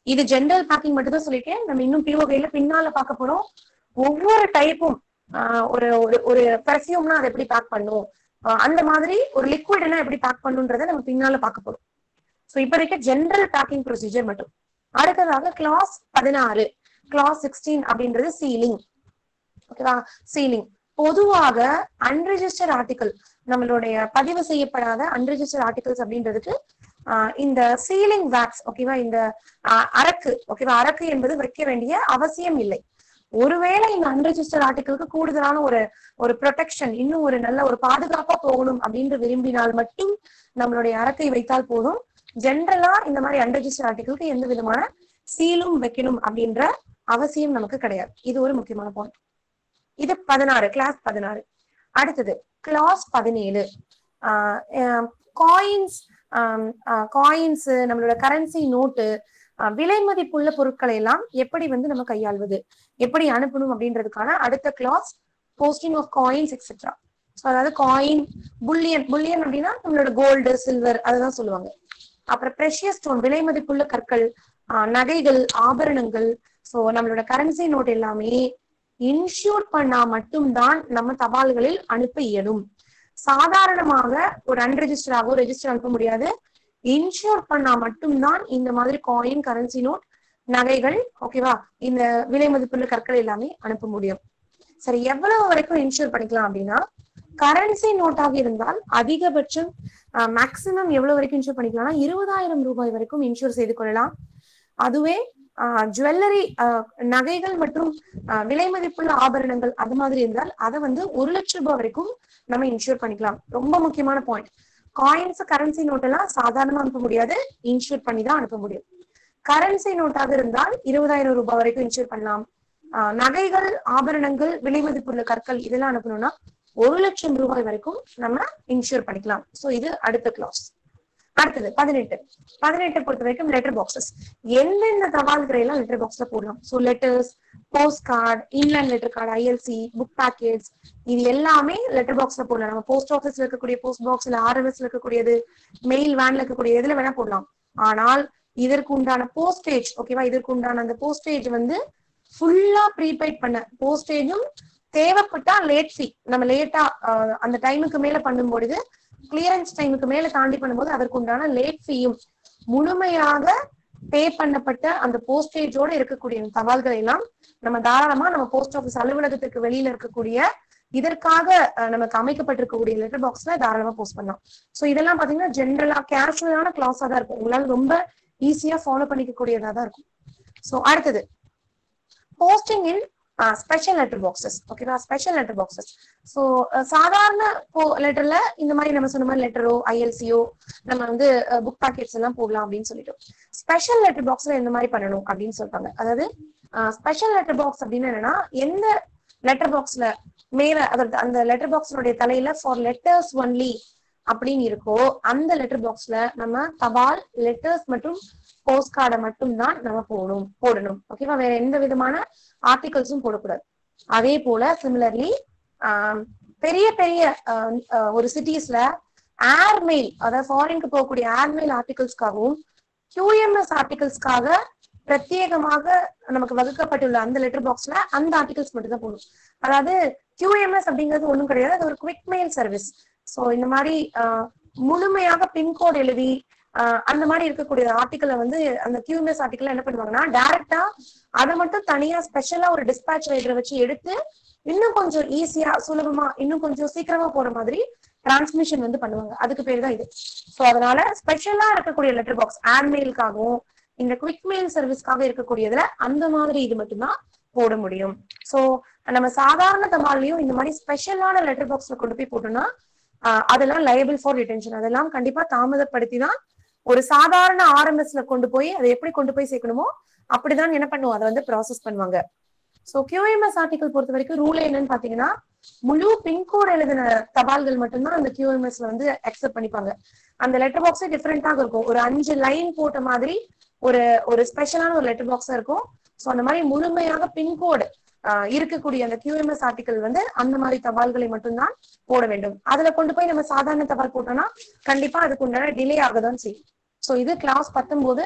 இது ஜென்ரல் பேக்கிங் மட்டும் தான் சொல்லிட்டேன் நம்ம இன்னும் பிஓ கைட்ல பின்னால பார்க்க போறோம் ஒவ்வொரு டைப்பும் ஒரு ஒரு ஒரு பெர்ஃபியூம்னா அதை எப்படி பேக் பண்ணும் ஆஹ் அந்த மாதிரி ஒரு லிக்விட் எல்லாம் எப்படி பேக் பண்ணுன்றதை நம்ம பின்னால பார்க்க போறோம் ஸோ இப்போதைக்கு ஜென்ரல் பேக்கிங் ப்ரொசீஜர் மட்டும் அடுத்ததாக கிளாஸ் பதினாறு கிளாஸ் சிக்ஸ்டீன் அப்படின்றது சீலிங் ஓகேவா சீலிங் பொதுவாக அன்ரிஜிஸ்டர் ஆர்டிகல் நம்மளுடைய பதிவு செய்யப்படாத அன்ரிஜிஸ்டர் ஆர்டிகல்ஸ் அப்படின்றதுக்கு ஆஹ் இந்த சீலிங் வேக்ஸ் ஓகேவா இந்த ஆஹ் அரக்கு ஓகேவா அரக்கு என்பது வைக்க வேண்டிய அவசியம் இல்லை ஒருவேளை இந்த அன்ரிஜிஸ்டர் ஆர்டிகளுக்கு கூடுதலான ஒரு ஒரு ப்ரொடெக்ஷன் இன்னும் ஒரு நல்ல ஒரு பாதுகாப்பா போகணும் அப்படின்னு விரும்பினால் மட்டும் நம்மளுடைய அரக்கை வைத்தால் போதும் ஜென்ரலா இந்த மாதிரி அன்ரிஜிஸ்டர் ஆர்டிகளுக்கு எந்த விதமான சீலும் வைக்கணும் அப்படின்ற அவசியம் நமக்கு கிடையாது இது ஒரு முக்கியமான பாயிண்ட் இது பதினாறு கிளாஸ் பதினாறு அடுத்தது கிளாஸ் பதினேழு காயின்ஸ் காயின்ஸ் நம்மளோட கரன்சி நோட்டு விலை மதிப்புள்ள பொருட்களை எல்லாம் எப்படி வந்து நம்ம கையாள்வது எப்படி அனுப்பணும் அப்படின்றதுக்கான அடுத்த class posting of coins etcetera so அதாவது காயின் புல்லியன் புல்லியன் அப்படின்னா நம்மளோட கோல்டு சில்வர் அதுதான் சொல்லுவாங்க அப்புறம் ப்ரெஷியஸ் ஸ்டோன் விலை மதிப்புள்ள கற்கள் ஆஹ் நகைகள் ஆபரணங்கள் ஸோ நம்மளோட கரன்சி நோட் எல்லாமே இன்ஷூர் பண்ணா மட்டும்தான் நம்ம தபால்களில் அனுப்ப இயலும் சாதாரணமாக ஒரு அன்ரெஜிஸ்டராகவோ ரெஜிஸ்டர் அனுப்ப முடியாது இன்ஷூர் பண்ணா மட்டும்தான் இந்த மாதிரி காயின் கரன்சி நோட் நகைகள் ஓகேவா இந்த விலை மதிப்புள்ள கற்கள் எல்லாமே அனுப்ப முடியும் சரி எவ்வளவு வரைக்கும் இன்ஷூர் பண்ணிக்கலாம் அப்படின்னா கரன்சி நோட்டாக இருந்தால் அதிகபட்சம் மேக்சிமம் எவ்வளவு வரைக்கும் இன்ஷூர் பண்ணிக்கலாம்னா இருபதாயிரம் ரூபாய் வரைக்கும் இன்ஷூர் செய்து கொள்ளலாம் அதுவே ஜுவல்லரி நகைகள் மற்றும் விலை மதிப்புள்ள ஆபரணங்கள் அது மாதிரி இருந்தால் அதை வந்து ஒரு லட்சம் ரூபாய் வரைக்கும் நம்ம இன்ஷூர் பண்ணிக்கலாம் ரொம்ப முக்கியமான பாயிண்ட் காயின்ஸ் கரன்சி நோட் எல்லாம் சாதாரணமா அனுப்ப முடியாது இன்ஷூர் பண்ணி தான் அனுப்ப முடியும் கரன்சி நோட்டாக இருந்தால் இருபதாயிரம் ரூபாய் வரைக்கும் இன்ஷூர் பண்ணலாம் நகைகள் ஆபரணங்கள் விலை மதிப்புள்ள கற்கள் இதெல்லாம் அனுப்பணும்னா ஒரு லட்சம் ரூபாய் வரைக்கும் நம்ம இன்ஷூர் பண்ணிக்கலாம் சோ இது அடுத்த கிளாஸ் அடுத்தது பதினெட்டு பதினெட்டை பொறுத்த வரைக்கும் லெட்டர் பாக்ஸஸ் எந்தெந்த தபால்களை எல்லாம் லெட்டர் பாக்ஸ்ல போடலாம் so letters post card inland letter card ILC book packets இது எல்லாமே லெட்டர் பாக்ஸ்ல போடலாம் நம்ம போஸ்ட் ஆஃபீஸ்ல இருக்கக்கூடிய போஸ்ட் பாக்ஸ்ல ஆர்எம்எஸ்ல இருக்கக்கூடியது மெயில் வேன்ல இருக்கக்கூடிய எதுல வேணா போடலாம் ஆனால் இதற்கு உண்டான போஸ்டேஜ் ஓகேவா இதற்கு உண்டான அந்த போஸ்டேஜ் வந்து ஃபுல்லா ப்ரீபெய்ட் பண்ண போஸ்டேஜும் தேவைப்பட்டா லேட் ஃபீ நம்ம லேட்டா அந்த டைமுக்கு மேல பண்ணும் பொழுது கிளியரன்ஸ் டைமுக்கு மேல தாண்டி பண்ணும்போது அதற்கு உண்டான லேட் ஃபீயும் முழுமையாக பே பண்ணப்பட்ட அந்த போஸ்டேஜோட இருக்கக்கூடிய தபால்களை எல்லாம் நம்ம தாராளமா நம்ம போஸ்ட் ஆஃபீஸ் அலுவலகத்துக்கு வெளியில இருக்கக்கூடிய இதற்காக நமக்கு அமைக்கப்பட்டிருக்கக்கூடிய லெட்டர் பாக்ஸ்ல தாராளமா போஸ்ட் பண்ணலாம் சோ இதெல்லாம் பாத்தீங்கன்னா ஜென்ரலா கேஷுவலான கிளாஸா தான் இருக்கும் உங்களால ரொம்ப ஈஸியா ஃபாலோ பண்ணிக்க கூடியதா தான் இருக்கும் சோ அடுத்தது posting in special letter boxes ஓகேவா ஸ்பெஷல் லெட்டர் பாக்ஸஸ் ஸோ சாதாரண லெட்டர்ல இந்த மாதிரி நம்ம சொன்ன மாதிரி லெட்டரோ ஐஎல்சியோ நம்ம வந்து புக் பேக்கெட்ஸ் எல்லாம் போடலாம் அப்படின்னு சொல்லிட்டோம் ஸ்பெஷல் லெட்டர் பாக்ஸ்ல எந்த மாதிரி பண்ணணும் அப்படின்னு சொல்றாங்க அதாவது ஸ்பெஷல் லெட்டர் பாக்ஸ் அப்படின்னு என்னன்னா எந்த லெட்டர் பாக்ஸ்ல மேல அதாவது அந்த லெட்டர் பாக்ஸினுடைய தலையில ஃபார் லெட்டர்ஸ் ஒன்லி அப்படின்னு இருக்கோ அந்த லெட்டர் பாக்ஸ்ல நம்ம தபால் லெட்டர்ஸ் மற்றும் போஸ்ட் கார்டை மட்டும் தான் நம்ம போடணும் போடணும் ஓகேவா வேற எந்த விதமான ஆர்டிகல்ஸும் போடக்கூடாது அதே போல சிமிலர்லி பெரிய பெரிய ஒரு சிட்டிஸ்ல ஏர்மெயில் அதாவது ஃபாரினுக்கு போகக்கூடிய ஏர்மெயில் ஆர்டிகல்ஸ்க்காகவும் கியூஎம்எஸ் ஆர்டிகல்ஸ்க்காக பிரத்யேகமாக நமக்கு வகுக்கப்பட்டுள்ள அந்த லெட்டர் பாக்ஸ்ல அந்த ஆர்டிகல்ஸ் மட்டும் தான் போடணும் அதாவது கியூஎம்எஸ் அப்படிங்கிறது ஒண்ணும் கிடையாது அது ஒரு குவிக் மெயில் சர்வீஸ் ஸோ இந்த மாதிரி முழுமையாக பின்கோட் எழுதி அந்த மாதிரி இருக்கக்கூடிய ஆர்டிக்கலை வந்து அந்த கியூஎம்எஸ் ஆர்டிக்கல் என்ன பண்ணுவாங்கன்னா டைரக்டா அதை மட்டும் தனியா ஸ்பெஷலா ஒரு டிஸ்பேச் ரைடரை வச்சு எடுத்து இன்னும் கொஞ்சம் ஈஸியா சுலபமா இன்னும் கொஞ்சம் சீக்கிரமா போற மாதிரி டிரான்ஸ்மிஷன் வந்து பண்ணுவாங்க அதுக்கு பேர் தான் இது ஸோ அதனால ஸ்பெஷலா இருக்கக்கூடிய லெட்டர் பாக்ஸ் ஆன்மெயிலுக்காகவும் இந்த குவிக் மெயில் சர்வீஸ்க்காக இருக்கக்கூடியதுல அந்த மாதிரி இது மட்டும்தான் போட முடியும் ஸோ நம்ம சாதாரண தபால்லையும் இந்த மாதிரி ஸ்பெஷலான லெட்டர் பாக்ஸ்ல கொண்டு போய் போட்டோம்னா அதெல்லாம் லயபிள் ஃபார் ரிட்டென்ஷன் அதெல்லாம் கண்டிப்பா தாமதப்படுத்தி தான் ஒரு சாதாரண ஆர்எம்எஸ்ல கொண்டு போய் அதை எப்படி கொண்டு போய் சேர்க்கணுமோ அப்படிதான் என்ன பண்ணுவோம் அதை வந்து ப்ராசஸ் பண்ணுவாங்க ஸோ கியூஎம்எஸ் ஆர்டிகல் பொறுத்த வரைக்கும் ரூல் என்னன்னு பாத்தீங்கன்னா முழு பின்கோட் எழுதின தபால்கள் மட்டும்தான் அந்த கியூஎம்எஸ்ல வந்து அக்செப்ட் பண்ணிப்பாங்க அந்த லெட்டர் பாக்ஸே டிஃப்ரெண்டாக இருக்கும் ஒரு அஞ்சு லைன் போட்ட மாதிரி ஒரு ஒரு ஸ்பெஷலான ஒரு லெட்டர் பாக்ஸா இருக்கும் ஸோ அந்த மாதிரி முழுமையாக பின்கோடு இருக்கக்கூடிய அந்த கியூஎம்எஸ் ஆர்டிகல் வந்து அந்த மாதிரி தபால்களை மட்டும்தான் போட வேண்டும் அதுல கொண்டு போய் நம்ம சாதாரண தபால் போட்டோம்னா கண்டிப்பா அதுக்கு உண்டான டிலே ஆகதான் செய்யும் ஸோ இது கிளாஸ் பத்தொன்பது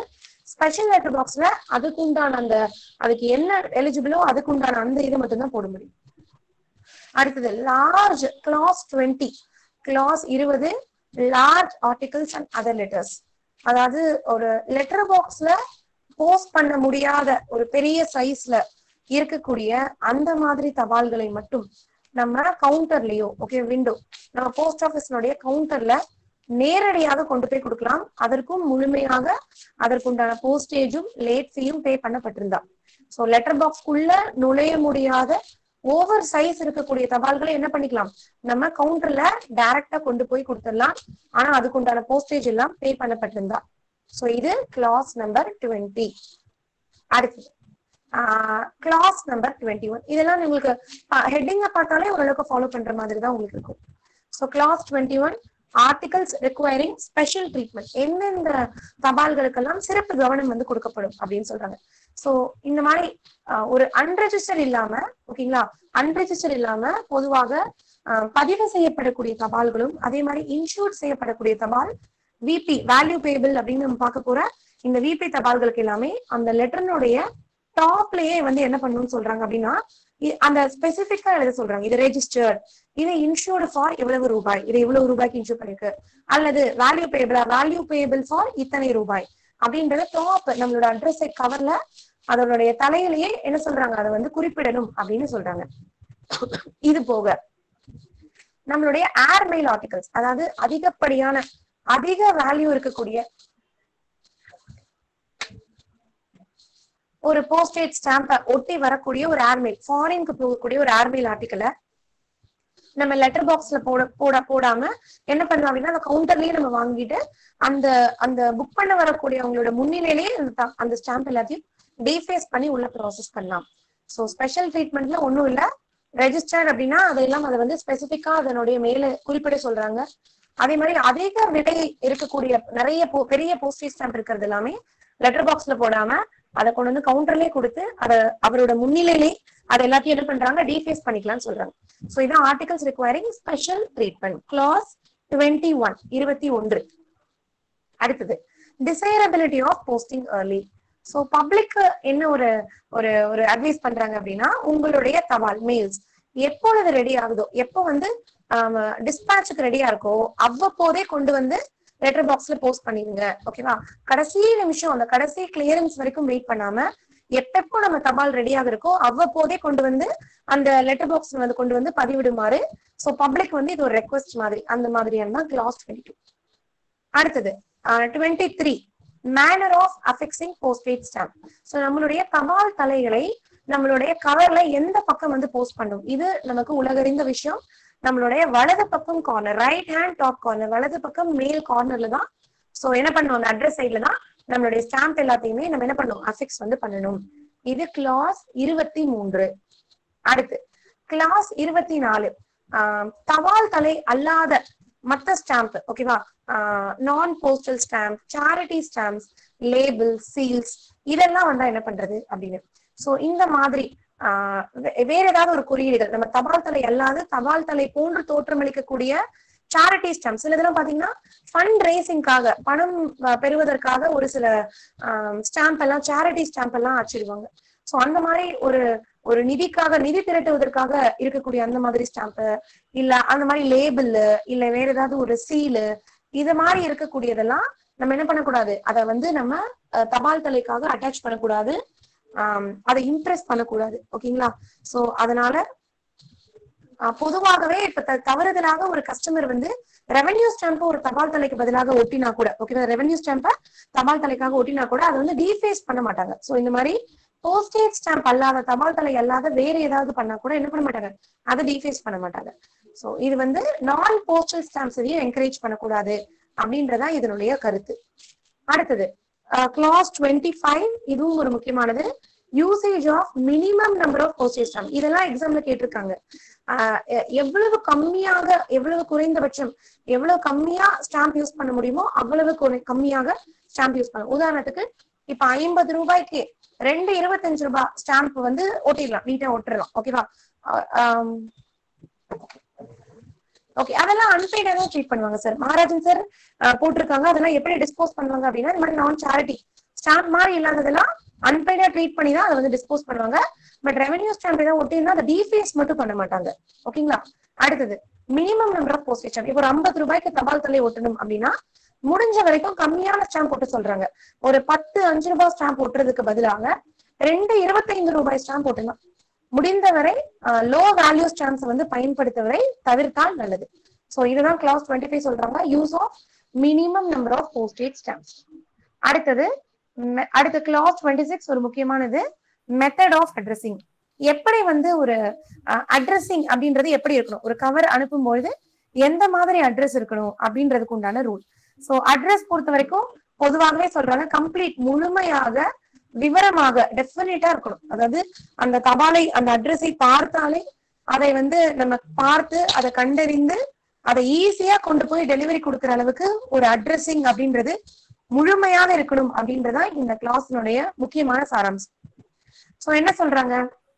ஸ்பெஷல் லெட்டர் பாக்ஸ்ல அதுக்கு உண்டான அந்த அதுக்கு என்ன எலிஜிபிளோ அதுக்கு உண்டான அந்த இது மட்டும் தான் போட முடியும் அடுத்தது லார்ஜ் கிளாஸ் டுவெண்ட்டி கிளாஸ் இருபது large articles and other letters அதாவது ஒரு லெட்டர் பாக்ஸ்ல போஸ்ட் பண்ண முடியாத ஒரு பெரிய சைஸ்ல இருக்கக்கூடிய அந்த மாதிரி தபால்களை மட்டும் நம்ம கவுண்டர்லயோ ஓகே விண்டோ நம்ம போஸ்ட் ஆபீஸ்னுடைய கவுண்டர்ல நேரடியாக கொண்டு போய் கொடுக்கலாம் அதற்கும் முழுமையாக அதற்குண்டான போஸ்டேஜும் லேட் ஃபீயும் பே பண்ணப்பட்டிருந்தா சோ லெட்டர் பாக்ஸ்க்குள்ள நுழைய முடியாத ஓவர் சைஸ் இருக்கக்கூடிய தபால்களை என்ன பண்ணிக்கலாம் நம்ம கவுண்டர்ல டைரக்டா கொண்டு போய் கொடுத்துடலாம் ஆனா அதுக்குண்டான போஸ்டேஜ் எல்லாம் பே பண்ணப்பட்டிருந்தா சோ இது கிளாஸ் நம்பர் டுவெண்ட்டி அடுத்தது கிளாஸ் நம்பர் டுவெண்ட்டி ஒன் இதெல்லாம் உங்களுக்கு ஹெட்டிங்க பார்த்தாலே ஓரளவுக்கு ஃபாலோ பண்ற மாதிரி தான் உங்களுக்கு இருக்கும் so class twenty one articles requiring special treatment எந்தெந்த தபால்களுக்கெல்லாம் சிறப்பு கவனம் வந்து கொடுக்கப்படும் அப்படின்னு சொல்றாங்க சோ இந்த மாதிரி ஆஹ், ஒரு அன்ரெஜிஸ்டர் இல்லாம ஓகேங்களா அன்ரெஜிஸ்டர் இல்லாம பொதுவாக ஆஹ், பதிவு செய்யப்படக்கூடிய தபால்களும் அதே மாதிரி இன்சூர் செய்யப்படக்கூடிய தபால் விபி வேல்யூ பேபிள் அப்படின்னு நம்ம பார்க்க போற இந்த விபி தபால்களுக்கு எல்லாமே அந்த லெட்டர்னுடைய டாப்லயே வந்து என்ன பண்ணணும்னு சொல்றாங்க அப்படின்னா இ- அந்த ஸ்பெசிபிக்கா எழுத சொல்றாங்க இது ரெஜிஸ்டர்ட் இது இன்சூர்டு ஃபார் இவ்வளவு ரூபாய் இது இவ்வளவு ரூபாய்க்கு இன்சூர் பண்ணிருக்கு அல்லது வேல்யூ பேபிளா வேல்யூ பேபிள் ஃபார் இத்தனை ரூபாய் அப்படின்றத டாப் நம்மளோட அட்ரஸ் கவர்ல அதனுடைய தலையிலேயே என்ன சொல்றாங்க அதை வந்து குறிப்பிடணும் அப்படின்னு சொல்றாங்க இது போக நம்மளுடைய ஏர்மெயில் ஆர்டிகல்ஸ் அதாவது அதிகப்படியான அதிக வேல்யூ இருக்கக்கூடிய ஒரு போஸ்டேட் ஸ்டாம்பை ஒட்டி வரக்கூடிய ஒரு ஏர்மெயில் ஃபாரினுக்கு போகக்கூடிய ஒரு ஏர்மெயில் ஆர்டிக்கலை நம்ம லெட்டர் பாக்ஸ்ல போட போட போடாம என்ன பண்ணலாம் அப்படின்னா அந்த கவுண்டர்லயே நம்ம வாங்கிட்டு அந்த அந்த புக் பண்ண வரக்கூடிய அவங்களோட முன்னிலையிலேயே அந்த த- அந்த ஸ்டாம்ப் எல்லாத்தையும் டீஃபேஸ் பண்ணி உள்ள ப்ராசஸ் பண்ணலாம் ஸோ ஸ்பெஷல் ட்ரீட்மெண்ட்ல ஒன்றும் இல்ல ரெஜிஸ்டர்ட் அப்படின்னா அதெல்லாம் அதை வந்து ஸ்பெசிஃபிக்கா அதனுடைய மேல குறிப்பிட சொல்றாங்க அதே மாதிரி அதிக விலை இருக்கக்கூடிய நிறைய po- பெரிய போஸ்டேஜ் ஸ்டாம்ப் இருக்கிறது எல்லாமே லெட்டர் பாக்ஸ்ல போடாம அதை கொண்டு வந்து கவுண்டர்லயே கொடுத்து அதை அவரோட முன்னிலையிலே அதை எல்லாத்தையும் என்ன பண்றாங்க டீஃபேஸ் பண்ணிக்கலாம்னு சொல்றாங்க சோ இதான் articles requiring special treatment class twenty one இருபத்தி ஒன்று அடுத்தது desirability of posting early so public என்ன ஒரு ஒரு ஒரு அட்வைஸ் பண்றாங்க அப்படின்னா உங்களுடைய தபால் மெயில்ஸ் எப்பொழுது ரெடி ஆகுதோ எப்போ வந்து டிஸ்பேச்சுக்கு ரெடியா இருக்கோ அவ்வப்போதே கொண்டு வந்து லெட்டர் பாக்ஸ்ல போஸ்ட் பண்ணிருங்க ஓகேவா கடைசி நிமிஷம் அந்த கடைசி கிளியரன்ஸ் வரைக்கும் வெயிட் பண்ணாம எப்பப்போ நம்ம தபால் ரெடியாக இருக்கோ அவ்வப்போதே கொண்டு வந்து அந்த லெட்டர் பாக்ஸ் வந்து கொண்டு வந்து பதிவிடுமாறு சோ பப்ளிக் வந்து இது ஒரு ரெக்வஸ்ட் மாதிரி அந்த மாதிரியான தான் கிளாஸ் டுவெண்ட்டி டூ அடுத்தது twenty three manner of affixing postage stamp so நம்மளுடைய தபால் தலைகளை நம்மளுடைய கவர்ல எந்த பக்கம் வந்து போஸ்ட் பண்ணும் இது நமக்கு உலகறிந்த விஷயம் நம்மளுடைய வலது பக்கம் corner right hand top corner வலது பக்கம் மேல் கார்னர்ல தான் சோ என்ன பண்ணுவோம் அந்த அட்ரஸ் சைட்ல தான் நம்மளுடைய ஸ்டாம்ப் எல்லாத்தையுமே நம்ம என்ன பண்ணுவோம் அஃபிக்ஸ் வந்து பண்ணணும் இது கிளாஸ் இருபத்தி மூன்று அடுத்து கிளாஸ் இருபத்தி நாலு ஆஹ் தபால் தலை அல்லாத மத்த ஸ்டாம்ப் ஓகேவா non postal stamp charity stamps label seals இதெல்லாம் வந்தா என்ன பண்றது அப்படின்னு சோ இந்த மாதிரி ஆஹ் வே- வேற ஏதாவது ஒரு குறியீடுகள் நம்ம தபால் தலை அல்லாத தபால் தலை போன்று தோற்றமளிக்கக்கூடிய சேரிட்டி ஸ்டாம்ப் சில இதெல்லாம் பாத்தீங்கன்னா ஃபண்ட் ரேசிங்காக பணம் அஹ், பெறுவதற்காக ஒரு சில ஸ்டாம்ப் எல்லாம் சேரிட்டி ஸ்டாம்ப் எல்லாம் அச்சிடுவாங்க சோ அந்த மாதிரி ஒரு ஒரு நிதிக்காக நிதி திரட்டுவதற்காக இருக்கக்கூடிய அந்த மாதிரி ஸ்டாம்ப் இல்ல அந்த மாதிரி லேபிள் இல்ல வேற ஏதாவது ஒரு சீலு இது மாதிரி இருக்கக்கூடியதெல்லாம் நம்ம என்ன பண்ணக்கூடாது அதை வந்து நம்ம அஹ், தபால் தலைக்காக அட்டாச் பண்ணக்கூடாது ஆம், அதை இம்ப்ரெஸ் பண்ணக்கூடாது ஓகேங்களா சோ அதனால அஹ், பொதுவாகவே இப்ப த- தவறுதலாக ஒரு கஸ்டமர் வந்து ரெவென்யூ ஸ்டாம்ப் ஒரு தபால் தலைக்கு பதிலாக ஒட்டினா கூட ஓகேவா ரெவென்யூ ஸ்டாம்ப தபால் தலைக்காக ஒட்டினா கூட அதை வந்து டீஃபேஸ் பண்ண மாட்டாங்க சோ இந்த மாதிரி போஸ்டேஜ் ஸ்டாம்ப் அல்லாத தபால் தலை அல்லாத வேற ஏதாவது பண்ணா கூட என்ன பண்ண மாட்டாங்க அதை டீஃபேஸ் பண்ண மாட்டாங்க சோ இது வந்து நான் போஸ்டல் ஸ்டாம்ப்ஸ் எதையும் என்கரேஜ் பண்ணக்கூடாது அப்படின்றதா இதனுடைய கருத்து அடுத்தது கிளாஸ் டுவெண்ட்டி ஃபைவ் இதுவும் ஒரு முக்கியமானது usage of minimum number of postage stamp இதெல்லாம் எக்ஸாம்ல கேட்டிருக்காங்க ஆஹ் எ- எவ்வளவு கம்மியாக எவ்வளவு குறைந்தபட்சம் எவ்வளவு கம்மியா ஸ்டாம்ப் யூஸ் பண்ண முடியுமோ அவ்வளவு குறை- கம்மியாக ஸ்டாம்ப் யூஸ் பண்ணணும் உதாரணத்துக்கு இப்ப ஐம்பது ரூபாய்க்கு ரெண்டு இருபத்தஞ்சு ரூபாய் ஸ்டாம்ப் வந்து ஒட்டிடலாம் நீட்டா ஒட்டிடலாம் ஓகேவா ஓகே அதெல்லாம் அன்பெய்டா தான் ட்ரீட் பண்ணுவாங்க சார் மகாராஜன் சார் போட்டிருக்காங்க அதெல்லாம் எப்படி டிஸ்போஸ் பண்ணுவாங்க அப்படின்னா இந்த மாதிரி நான் சேரிட்டி ஸ்டாம்ப் மாதிரி இல்லாததெல்லாம் அன்பெய்டா ட்ரீட் பண்ணி தான் அதை வந்து டிஸ்போஸ் பண்ணுவாங்க பட் ரெவன்யூ ஸ்டாம்ப் ஏதாவது ஒட்டினா அதை டிஃபேஸ் மட்டும் பண்ண மாட்டாங்க ஓகேங்களா அடுத்தது minimum number of postage stamp இப்போ ஒரு ஐம்பது ரூபாய்க்கு தபால் தலை ஒட்டணும் அப்படின்னா முடிஞ்ச வரைக்கும் கம்மியான ஸ்டாம்ப் போட்டு சொல்றாங்க ஒரு பத்து அஞ்சு ரூபாய் ஸ்டாம்ப் ஒட்டுறதுக்கு பதிலாக ரெண்டு இருபத்தைந்து ரூபாய் ஸ்டாம்ப் போட்டுலாம் முடிந்தவரை லோ வேல்யூ ஸ்டாம்ப்ஸ் வந்து பயன்படுத்துவதை தவிர்த்தால் நல்லது சோ இதுதான் கிளாஸ் டுவெண்ட்டி ஃபைவ் சொல்றாங்க use of minimum number of postage stamps அடுத்தது me- அடுத்த கிளாஸ் டுவெண்ட்டி சிக்ஸ் ஒரு முக்கியமானது மெத்தட் ஆஃப் அட்ரஸிங் எப்படி வந்து ஒரு அட்ரஸிங் அப்படின்றது எப்படி இருக்கணும் ஒரு கவர் அனுப்பும்பொழுது எந்த மாதிரி அட்ரஸ் இருக்கணும் அப்படின்றதுக்கு உண்டான ரூல் சோ அட்ரஸ் பொறுத்த வரைக்கும் பொதுவாகவே சொல்றாங்க கம்ப்ளீட் முழுமையாக விவரமாக டெஃபினட்டா இருக்கணும் அதாவது அந்த தபாலை அந்த அட்ரஸை பார்த்தாலே அதை வந்து நம்ம பார்த்து அதை கண்டறிந்து அதை ஈஸியா கொண்டு போய் டெலிவரி கொடுக்கிற அளவுக்கு ஒரு அட்ரஸிங் அப்படின்றது முழுமையாக இருக்கணும் அப்படின்றதா இந்த கிளாஸினுடைய முக்கியமான சாராம்சம் சோ என்ன சொல்றாங்க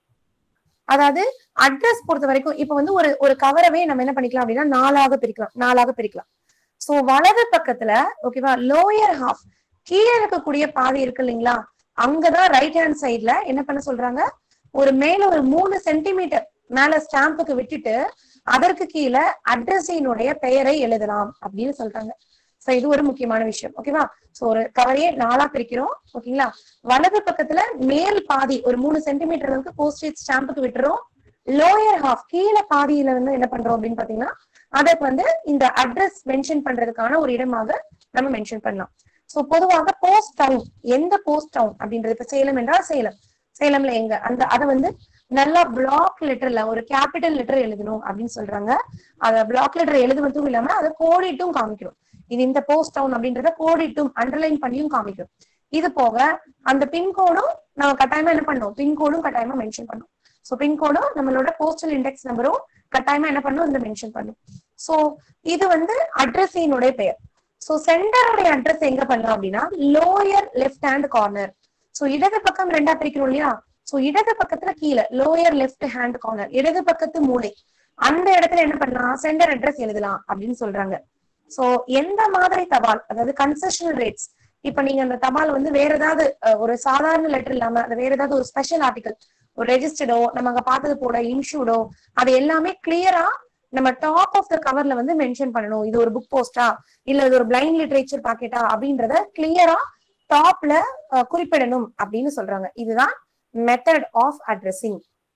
அதாவது அட்ரஸ் பொறுத்த வரைக்கும் இப்ப வந்து ஒரு ஒரு கவரவே நம்ம என்ன பண்ணிக்கலாம் அப்படின்னா நாலாக பிரிக்கலாம் நாலாக பிரிக்கலாம் சோ வலது பக்கத்துல ஓகேவா லோயர் ஹாஃப் கீழே இருக்கக்கூடிய பாதை இருக்கு இல்லைங்களா அங்கதான் ரைட் ஹேண்ட் சைடுல என்ன பண்ண சொல்றாங்க ஒரு மேல ஒரு மூணு சென்டிமீட்டர் மேல ஸ்டாம்புக்கு விட்டுட்டு அதற்கு கீழே அட்ரஸினுடைய பெயரை எழுதலாம் அப்படின்னு சொல்றாங்க சோ இது ஒரு முக்கியமான விஷயம் ஓகேவா சோ ஒரு கவரையே நாலா பிரிக்கிறோம் ஓகேங்களா வலது பக்கத்துல மேல் பாதி ஒரு மூணு சென்டிமீட்டர் அளவுக்கு போஸ்டேஜ் ஸ்டாம்புக்கு விட்டுறோம் லோயர் ஹாஃப் கீழே பாதியில வந்து என்ன பண்றோம் அப்படின்னு பாத்தீங்கன்னா அதற்கு வந்து இந்த அட்ரஸ் மென்ஷன் பண்றதுக்கான ஒரு இடமாக நம்ம மென்ஷன் பண்ணலாம் சோ பொதுவாக போஸ்ட் டவுன் எந்த போஸ்ட் டவுன் அப்படின்றது இப்ப சேலம் என்றால் சேலம் சேலம்ல எங்க அந்த அதை வந்து நல்லா பிளாக் லெட்டர்ல ஒரு கேபிட்டல் லெட்டர் எழுதணும் அப்படின்னு சொல்றாங்க அத பிளாக் லெட்டர் எழுதுவதும் இல்லாம அதை கோடிட்டும் காமிக்கணும் இது இந்த போஸ்ட் டவுன் அப்படின்றத கோடிட்டும் அண்டர்லைன் பண்ணியும் காமிக்கணும் இது போக அந்த பின்கோடும் நம்ம கட்டாயமா என்ன பண்ணணும் பின்கோடும் கட்டாயமா மென்ஷன் பண்ணும் சோ பின்கோடும் நம்மளோட போஸ்டல் இண்டெக்ஸ் நம்பரும் கட்டாயமா என்ன பண்ணும் இந்த மென்ஷன் பண்ணும் சோ இது வந்து அட்ரஸினுடைய பெயர் சோ சென்டருடைய அட்ரஸ் எங்க பண்ணலாம் அப்படின்னா lower left hand corner so இடது பக்கம் ரெண்டா பிரிக்கிறோம் இல்லையா சோ இடது பக்கத்துல கீழே லோயர் லெஃப்ட் ஹேண்ட் கார்னர் இடது பக்கத்து மூலை அந்த இடத்துல என்ன பண்ணலாம் சென்டர் அட்ரஸ் எழுதலாம் அப்படின்னு சொல்றாங்க சோ எந்த மாதிரி தபால் அதாவது கன்செஷனல் ரேட்ஸ் இப்ப நீங்க அந்த தபால் வந்து வேற ஏதாவது அஹ், ஒரு சாதாரண லெட்டர் இல்லாம அது வேற ஏதாவது ஒரு ஸ்பெஷல் ஆர்டிகல் ஒரு ரெஜிஸ்டர்டோ நம்ம அங்க பார்த்தது போல இன்ஷூடோ அது எல்லாமே கிளியரா நம்ம டாப் ஆஃப் த கவர்ல வந்து மென்ஷன் பண்ணணும் இது ஒரு புக் போஸ்டா இல்ல இது ஒரு பிளைண்ட் லிட்ரேச்சர் பாக்கெட்டா அப்படின்றத கிளியரா டாப்ல குறிப்பிடணும் அப்படின்னு சொல்றாங்க இதுதான் மெத்தட் ஆஃப் அட்ரஸிங்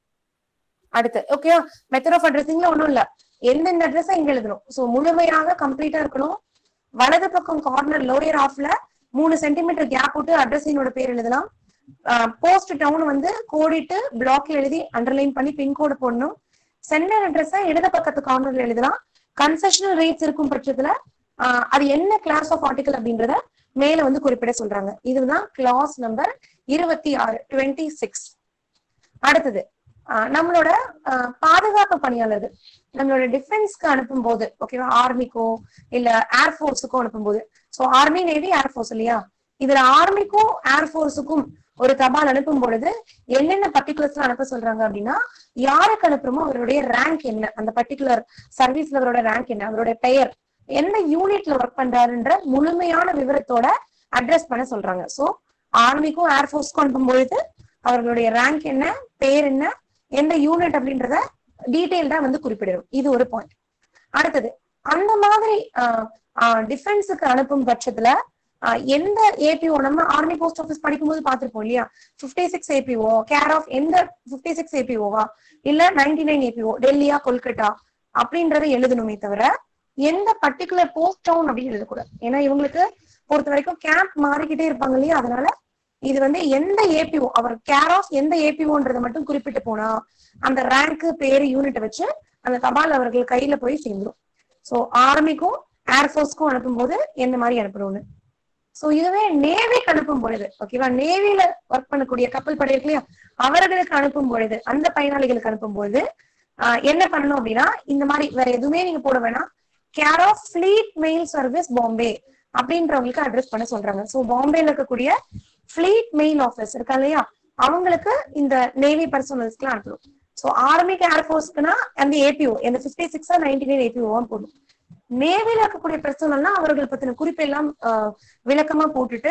அடுத்து ஓகேவா மெத்தட் ஆஃப் அட்ரஸிங்ல ஒண்ணும் இல்ல எந்தெந்த அட்ரஸ் இங்க எழுதணும் சோ முழுமையாக கம்ப்ளீட்டா இருக்கணும் வலது பக்கம் கார்னர் லோயர் ஆஃப்ல மூணு சென்டிமீட்டர் கேப் விட்டு அட்ரஸினோட பேர் எழுதலாம் போஸ்ட் டவுன் வந்து கோடிட்டு பிளாக்ல எழுதி அண்டர்லைன் பண்ணி பின்கோடு போடணும் சென்டர் அட்ரஸ இடது பக்கத்து கார்னர்ல எழுதலாம் கன்செஷனல் ரேட்ஸ் இருக்கும் பட்சத்துல ஆஹ், அது என்ன கிளாஸ் ஆஃப் ஆர்டிகல் அப்படின்றத மேல வந்து குறிப்பிட சொல்றாங்க இதுதான் கிளாஸ் நம்பர் இருபத்தி ஆறு டுவெண்ட்டி சிக்ஸ் அடுத்தது ஆஹ், நம்மளோட ஆஹ், பாதுகாப்பு பணியாளர்கள் நம்மளோட டிஃபென்ஸ்க்கு அனுப்பும் போது ஓகேவா ஆர்மிக்கோ இல்ல ஏர்ஃபோர்ஸுக்கோ அனுப்பும் போது சோ ஆர்மி நேவி ஏர்ஃபோர்ஸ் இல்லையா இதுல ஆர்மிக்கும் ஏர்ஃபோர்ஸுக்கும் ஒரு தபால் அனுப்பும் பொழுது என்னென்ன பர்டிகுலர்ஸ் அனுப்ப சொல்றாங்க அப்படின்னா யாருக்கு அனுப்புறோமோ அவருடைய ரேங்க் என்ன அந்த பர்டிகுலர் சர்வீஸ்ல அவரோட ரேங்க் என்ன அவருடைய பெயர் எந்த யூனிட்ல ஒர்க் பண்றாருன்ற முழுமையான விவரத்தோட அட்ரஸ் பண்ண சொல்றாங்க சோ ஆர்மிக்கும் ஏர்ஃபோர்ஸ்க்கும் அனுப்பும் பொழுது அவர்களுடைய ரேங்க் என்ன பேர் என்ன எந்த யூனிட் அப்படின்றத டீடைல்டா வந்து குறிப்பிடணும் இது ஒரு பாயிண்ட் அடுத்தது அந்த மாதிரி டிஃபென்ஸுக்கு அனுப்பும் பட்சத்துல ஆஹ் எந்த ஏபிஓ நம்ம ஆர்மி போஸ்ட் ஆஃபீஸ் படிக்கும்போது பார்த்திருப்போம் இல்லையா fifty six APO care of எந்த பிப்டி சிக்ஸ் ஏபிஓவா இல்ல நைன்டி நைன் ஏபிஓ டெல்லியா கொல்கட்டா அப்படின்றத எழுதணுமே தவிர எந்த பர்டிகுலர் போஸ்ட் டவுன் அப்படின்னு எழுதக்கூடாது ஏன்னா இவங்களுக்கு பொறுத்த வரைக்கும் கேம்ப் மாறிக்கிட்டே இருப்பாங்க இல்லையா அதனால இது வந்து எந்த ஏபிஓ அவர் கேர் ஆஃப் எந்த ஏபிஓன்றதை மட்டும் குறிப்பிட்டு போனா அந்த ரேங்க் பேரு யூனிட்டை வச்சு அந்த தபால் அவர்கள் கையில போய் சேர்ந்துரும் சோ ஆர்மிக்கும் ஏர்ஃபோர்ஸ்க்கும் அனுப்பும்போது எந்த மாதிரி அனுப்பணும்னு சோ இதுவே நேவிக்கு அனுப்பும் பொழுது ஓகேவா நேவில ஒர்க் பண்ணக்கூடிய கப்பல் படை இருக்கு இல்லையா அவர்களுக்கு அனுப்பும் பொழுது அந்த பயனாளிகளுக்கு அனுப்பும் பொழுது ஆஹ் என்ன பண்ணணும் அப்படின்னா இந்த மாதிரி வேற எதுவுமே நீங்க போட வேணாம் care of fleet mail service Bombay அப்படின்றவங்களுக்கு அட்ரஸ் பண்ண சொல்றாங்க சோ பாம்பேல இருக்கக்கூடிய ஃபிளீட் மெயில் ஆஃபீஸ் இருக்கா இல்லையா அவங்களுக்கு இந்த நேவி பர்சனல்ஸ்க்குலாம் அனுப்பணும் சோ ஆர்மிக்கு ஏர்ஃபோர்ஸ்க்குனா அந்த ஏபிஓ இந்த பிப்டி சிக்ஸா நைன்டி நைன் ஏபிஓவா போடும் நேவில இருக்கக்கூடிய பர்சனல்னா அவர்கள் பத்தின குறிப்பெல்லாம் ஆஹ், விளக்கமா போட்டுட்டு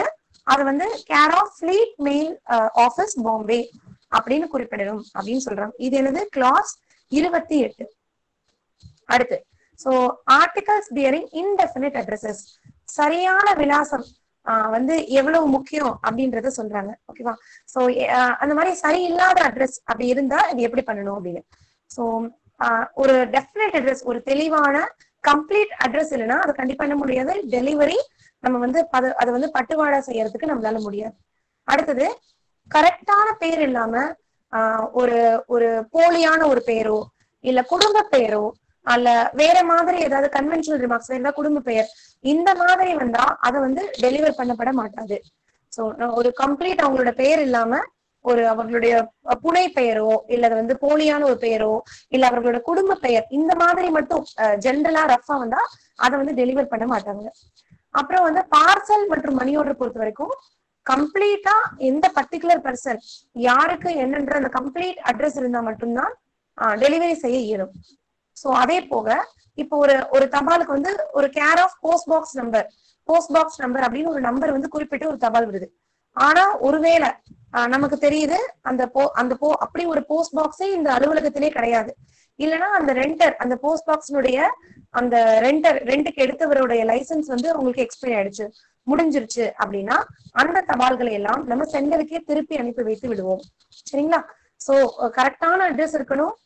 அது வந்து care of fleet mail office Bombay அப்படின்னு குறிப்பிடணும் அப்படின்னு சொல்றாங்க இது என்னது கிளாஸ் இருபத்தி எட்டு அடுத்து so articles bearing indefinite addresses சரியான விலாசம் ஆஹ் வந்து எவ்வளவு முக்கியம் அப்படின்றத சொல்றாங்க ஓகேவா சோ அந்த மாதிரி சரியில்லாத அட்ரஸ் அப்படி இருந்தா இது எப்படி பண்ணணும் அப்படின்னு சோ ஒரு டெஃபினட் அட்ரஸ் ஒரு தெளிவான கம்ப்ளீட் அட்ரஸ் இல்லைன்னா அது கண்டிப்பா என்ன முடியாது டெலிவரி நம்ம வந்து பத அதை வந்து பட்டுவாடா செய்யறதுக்கு நம்மளால முடியாது அடுத்தது கரெக்டான பேர் இல்லாம ஆஹ் ஒரு ஒரு போலியான ஒரு பேரோ இல்ல குடும்ப பேரோ அல்ல வேற மாதிரி ஏதாவது கன்வென்ஷனல் ரிமார்க்ஸ் வேற ஏதாவது குடும்ப பெயர் இந்த மாதிரி வந்தா அதை வந்து டெலிவர் பண்ணப்பட மாட்டாது சோ ஒரு கம்ப்ளீட் அவங்களோட பெயர் இல்லாம ஒரு அவர்களுடைய புனை பெயரோ இல்ல அது வந்து போலியான ஒரு பெயரோ இல்ல அவர்களோட குடும்ப பெயர் இந்த மாதிரி மட்டும் ஜென்ரலா ரஃபா வந்தா அதை வந்து டெலிவர் பண்ண மாட்டாங்க அப்புறம் வந்து பார்சல் மற்றும் மணி ஆர்டர் பொறுத்த வரைக்கும் கம்ப்ளீட்டா எந்த பர்டிகுலர் பர்சன் யாருக்கு என்னன்ற அந்த கம்ப்ளீட் அட்ரஸ் இருந்தா மட்டும்தான் டெலிவரி செய்ய இயலும் சோ அதே போக இப்போ ஒரு ஒரு தபாலுக்கு வந்து ஒரு care of post box number post box number அப்படின்னு ஒரு நம்பர் வந்து குறிப்பிட்டு ஒரு தபால் வருது ஆனா ஒருவேளை நமக்கு தெரியுது அந்த போ அந்த போ அப்படி ஒரு போஸ்ட் பாக்ஸே இந்த அலுவலகத்திலே கிடையாது இல்லைன்னா அந்த ரெண்டர் அந்த போஸ்ட் பாக்ஸ்னுடைய அந்த ரெண்டர் ரெண்டுக்கு எடுத்தவருடைய லைசன்ஸ் வந்து உங்களுக்கு எக்ஸ்பைரி ஆயிடுச்சு முடிஞ்சிருச்சு அப்படின்னா அந்த தபால்களை எல்லாம் நம்ம சென்டருக்கே திருப்பி அனுப்பி வைத்து விடுவோம் சரிங்களா சோ கரெக்டான அட்ரஸ் இருக்கணும்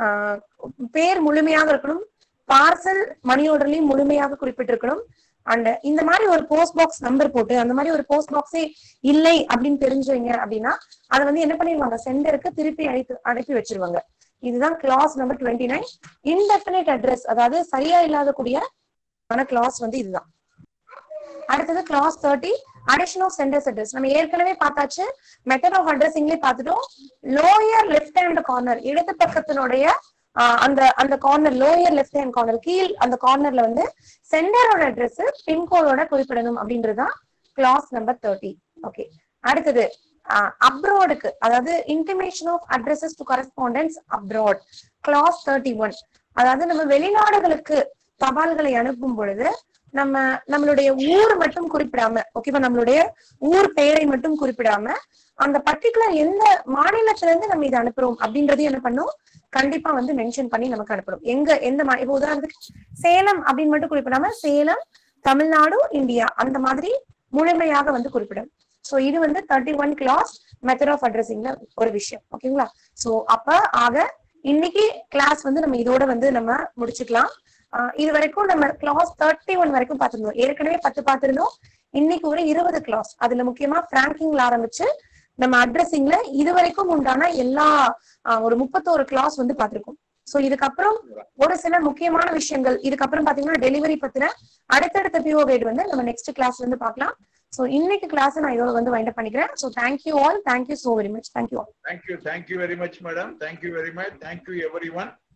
பேர் முழுமையாக இருக்கணும் பார்சல் மணி ஆர்டர்லயும் முழுமையாக குறிப்பிட்டிருக்கணும் அண்ட் இந்த மாதிரி ஒரு போஸ்ட் பாக்ஸ் நம்பர் போட்டு அந்த மாதிரி ஒரு போஸ்ட் பாக்ஸே இல்லை அப்படின்னு தெரிஞ்சவங்க அப்படின்னா அதை வந்து என்ன பண்ணிடுவாங்க சென்டருக்கு திருப்பி அழைத்து அனுப்பி வச்சிருவாங்க இதுதான் class number twenty nine indefinite address அதாவது சரியா இல்லாத கூடிய கிளாஸ் வந்து இதுதான் அடுத்தது class thirty addition of centres address நம்ம ஏற்கனவே பார்த்தாச்சு மெத்தட் ஆஃப் அட்ரஸிங்லேயே பார்த்துட்டோம் லோயர் லெஃப்ட் ஹேண்ட் கார்னர் இடது பக்கத்தினுடைய அந்த அந்த corner lower left hand corner கீழ் அந்த கார்னர்ல வந்து சென்டரோட அட்ரஸ் பின்கோடோட குறிப்பிடணும் அப்படின்றதுதான் கிளாஸ் நம்பர் தேர்ட்டி ஓகே அடுத்தது அப்ராடுக்கு அதாவது intimation of addresses to correspondence abroad class thirty one அதாவது நம்ம வெளிநாடுகளுக்கு தபால்களை அனுப்பும் பொழுது நம்ம நம்மளுடைய ஊர் மட்டும் குறிப்பிடாம ஓகேவா நம்மளுடைய ஊர் பெயரை மட்டும் குறிப்பிடாம அந்த பர்டிகுலர் எந்த மாநிலத்துல இருந்து நம்ம இதை அனுப்புறோம் அப்படின்றதையும் என்ன பண்ணும் கண்டிப்பா வந்து மென்ஷன் பண்ணி நமக்கு அனுப்பணும் எங்க எந்த இப்போ உதாரணத்துக்கு சேலம் அப்படின்னு மட்டும் குறிப்பிடாம சேலம் தமிழ்நாடு இந்தியா அந்த மாதிரி முழுமையாக வந்து குறிப்பிடும் சோ இது வந்து thirty one class method of அட்ரஸிங்ல ஒரு விஷயம் ஓகேங்களா சோ அப்ப ஆக இன்னைக்கு கிளாஸ் வந்து நம்ம இதோட வந்து நம்ம முடிச்சுக்கலாம் இது வரைக்கும் நம்ம கிளாஸ் தேர்ட்டி ஒன் வரைக்கும் பார்த்திருந்தோம் ஏற்கனவே பத்து பார்த்திருந்தோம் இன்னைக்கு ஒரு இருபது கிளாஸ் அதுல முக்கியமா பிராங்கிங்ல ஆரம்பிச்சு நம்ம அட்ரஸிங்ல இது வரைக்கும் உண்டான எல்லா ஒரு முப்பத்தோரு கிளாஸ் வந்து பார்த்திருக்கோம் சோ இதுக்கப்புறம் ஒரு சில முக்கியமான விஷயங்கள் இதுக்கப்புறம் பாத்தீங்கன்னா டெலிவரி பத்தின அடுத்தடுத்த பிஓ கைடு வந்து நம்ம நெக்ஸ்ட் கிளாஸ் வந்து பார்க்கலாம் சோ இன்னைக்கு கிளாஸ் நான் இதோட வந்து வைண்ட் பண்ணிக்கிறேன் so thank you all thank you so very much thank you all thank you thank you very much madam thank you very much thank you every one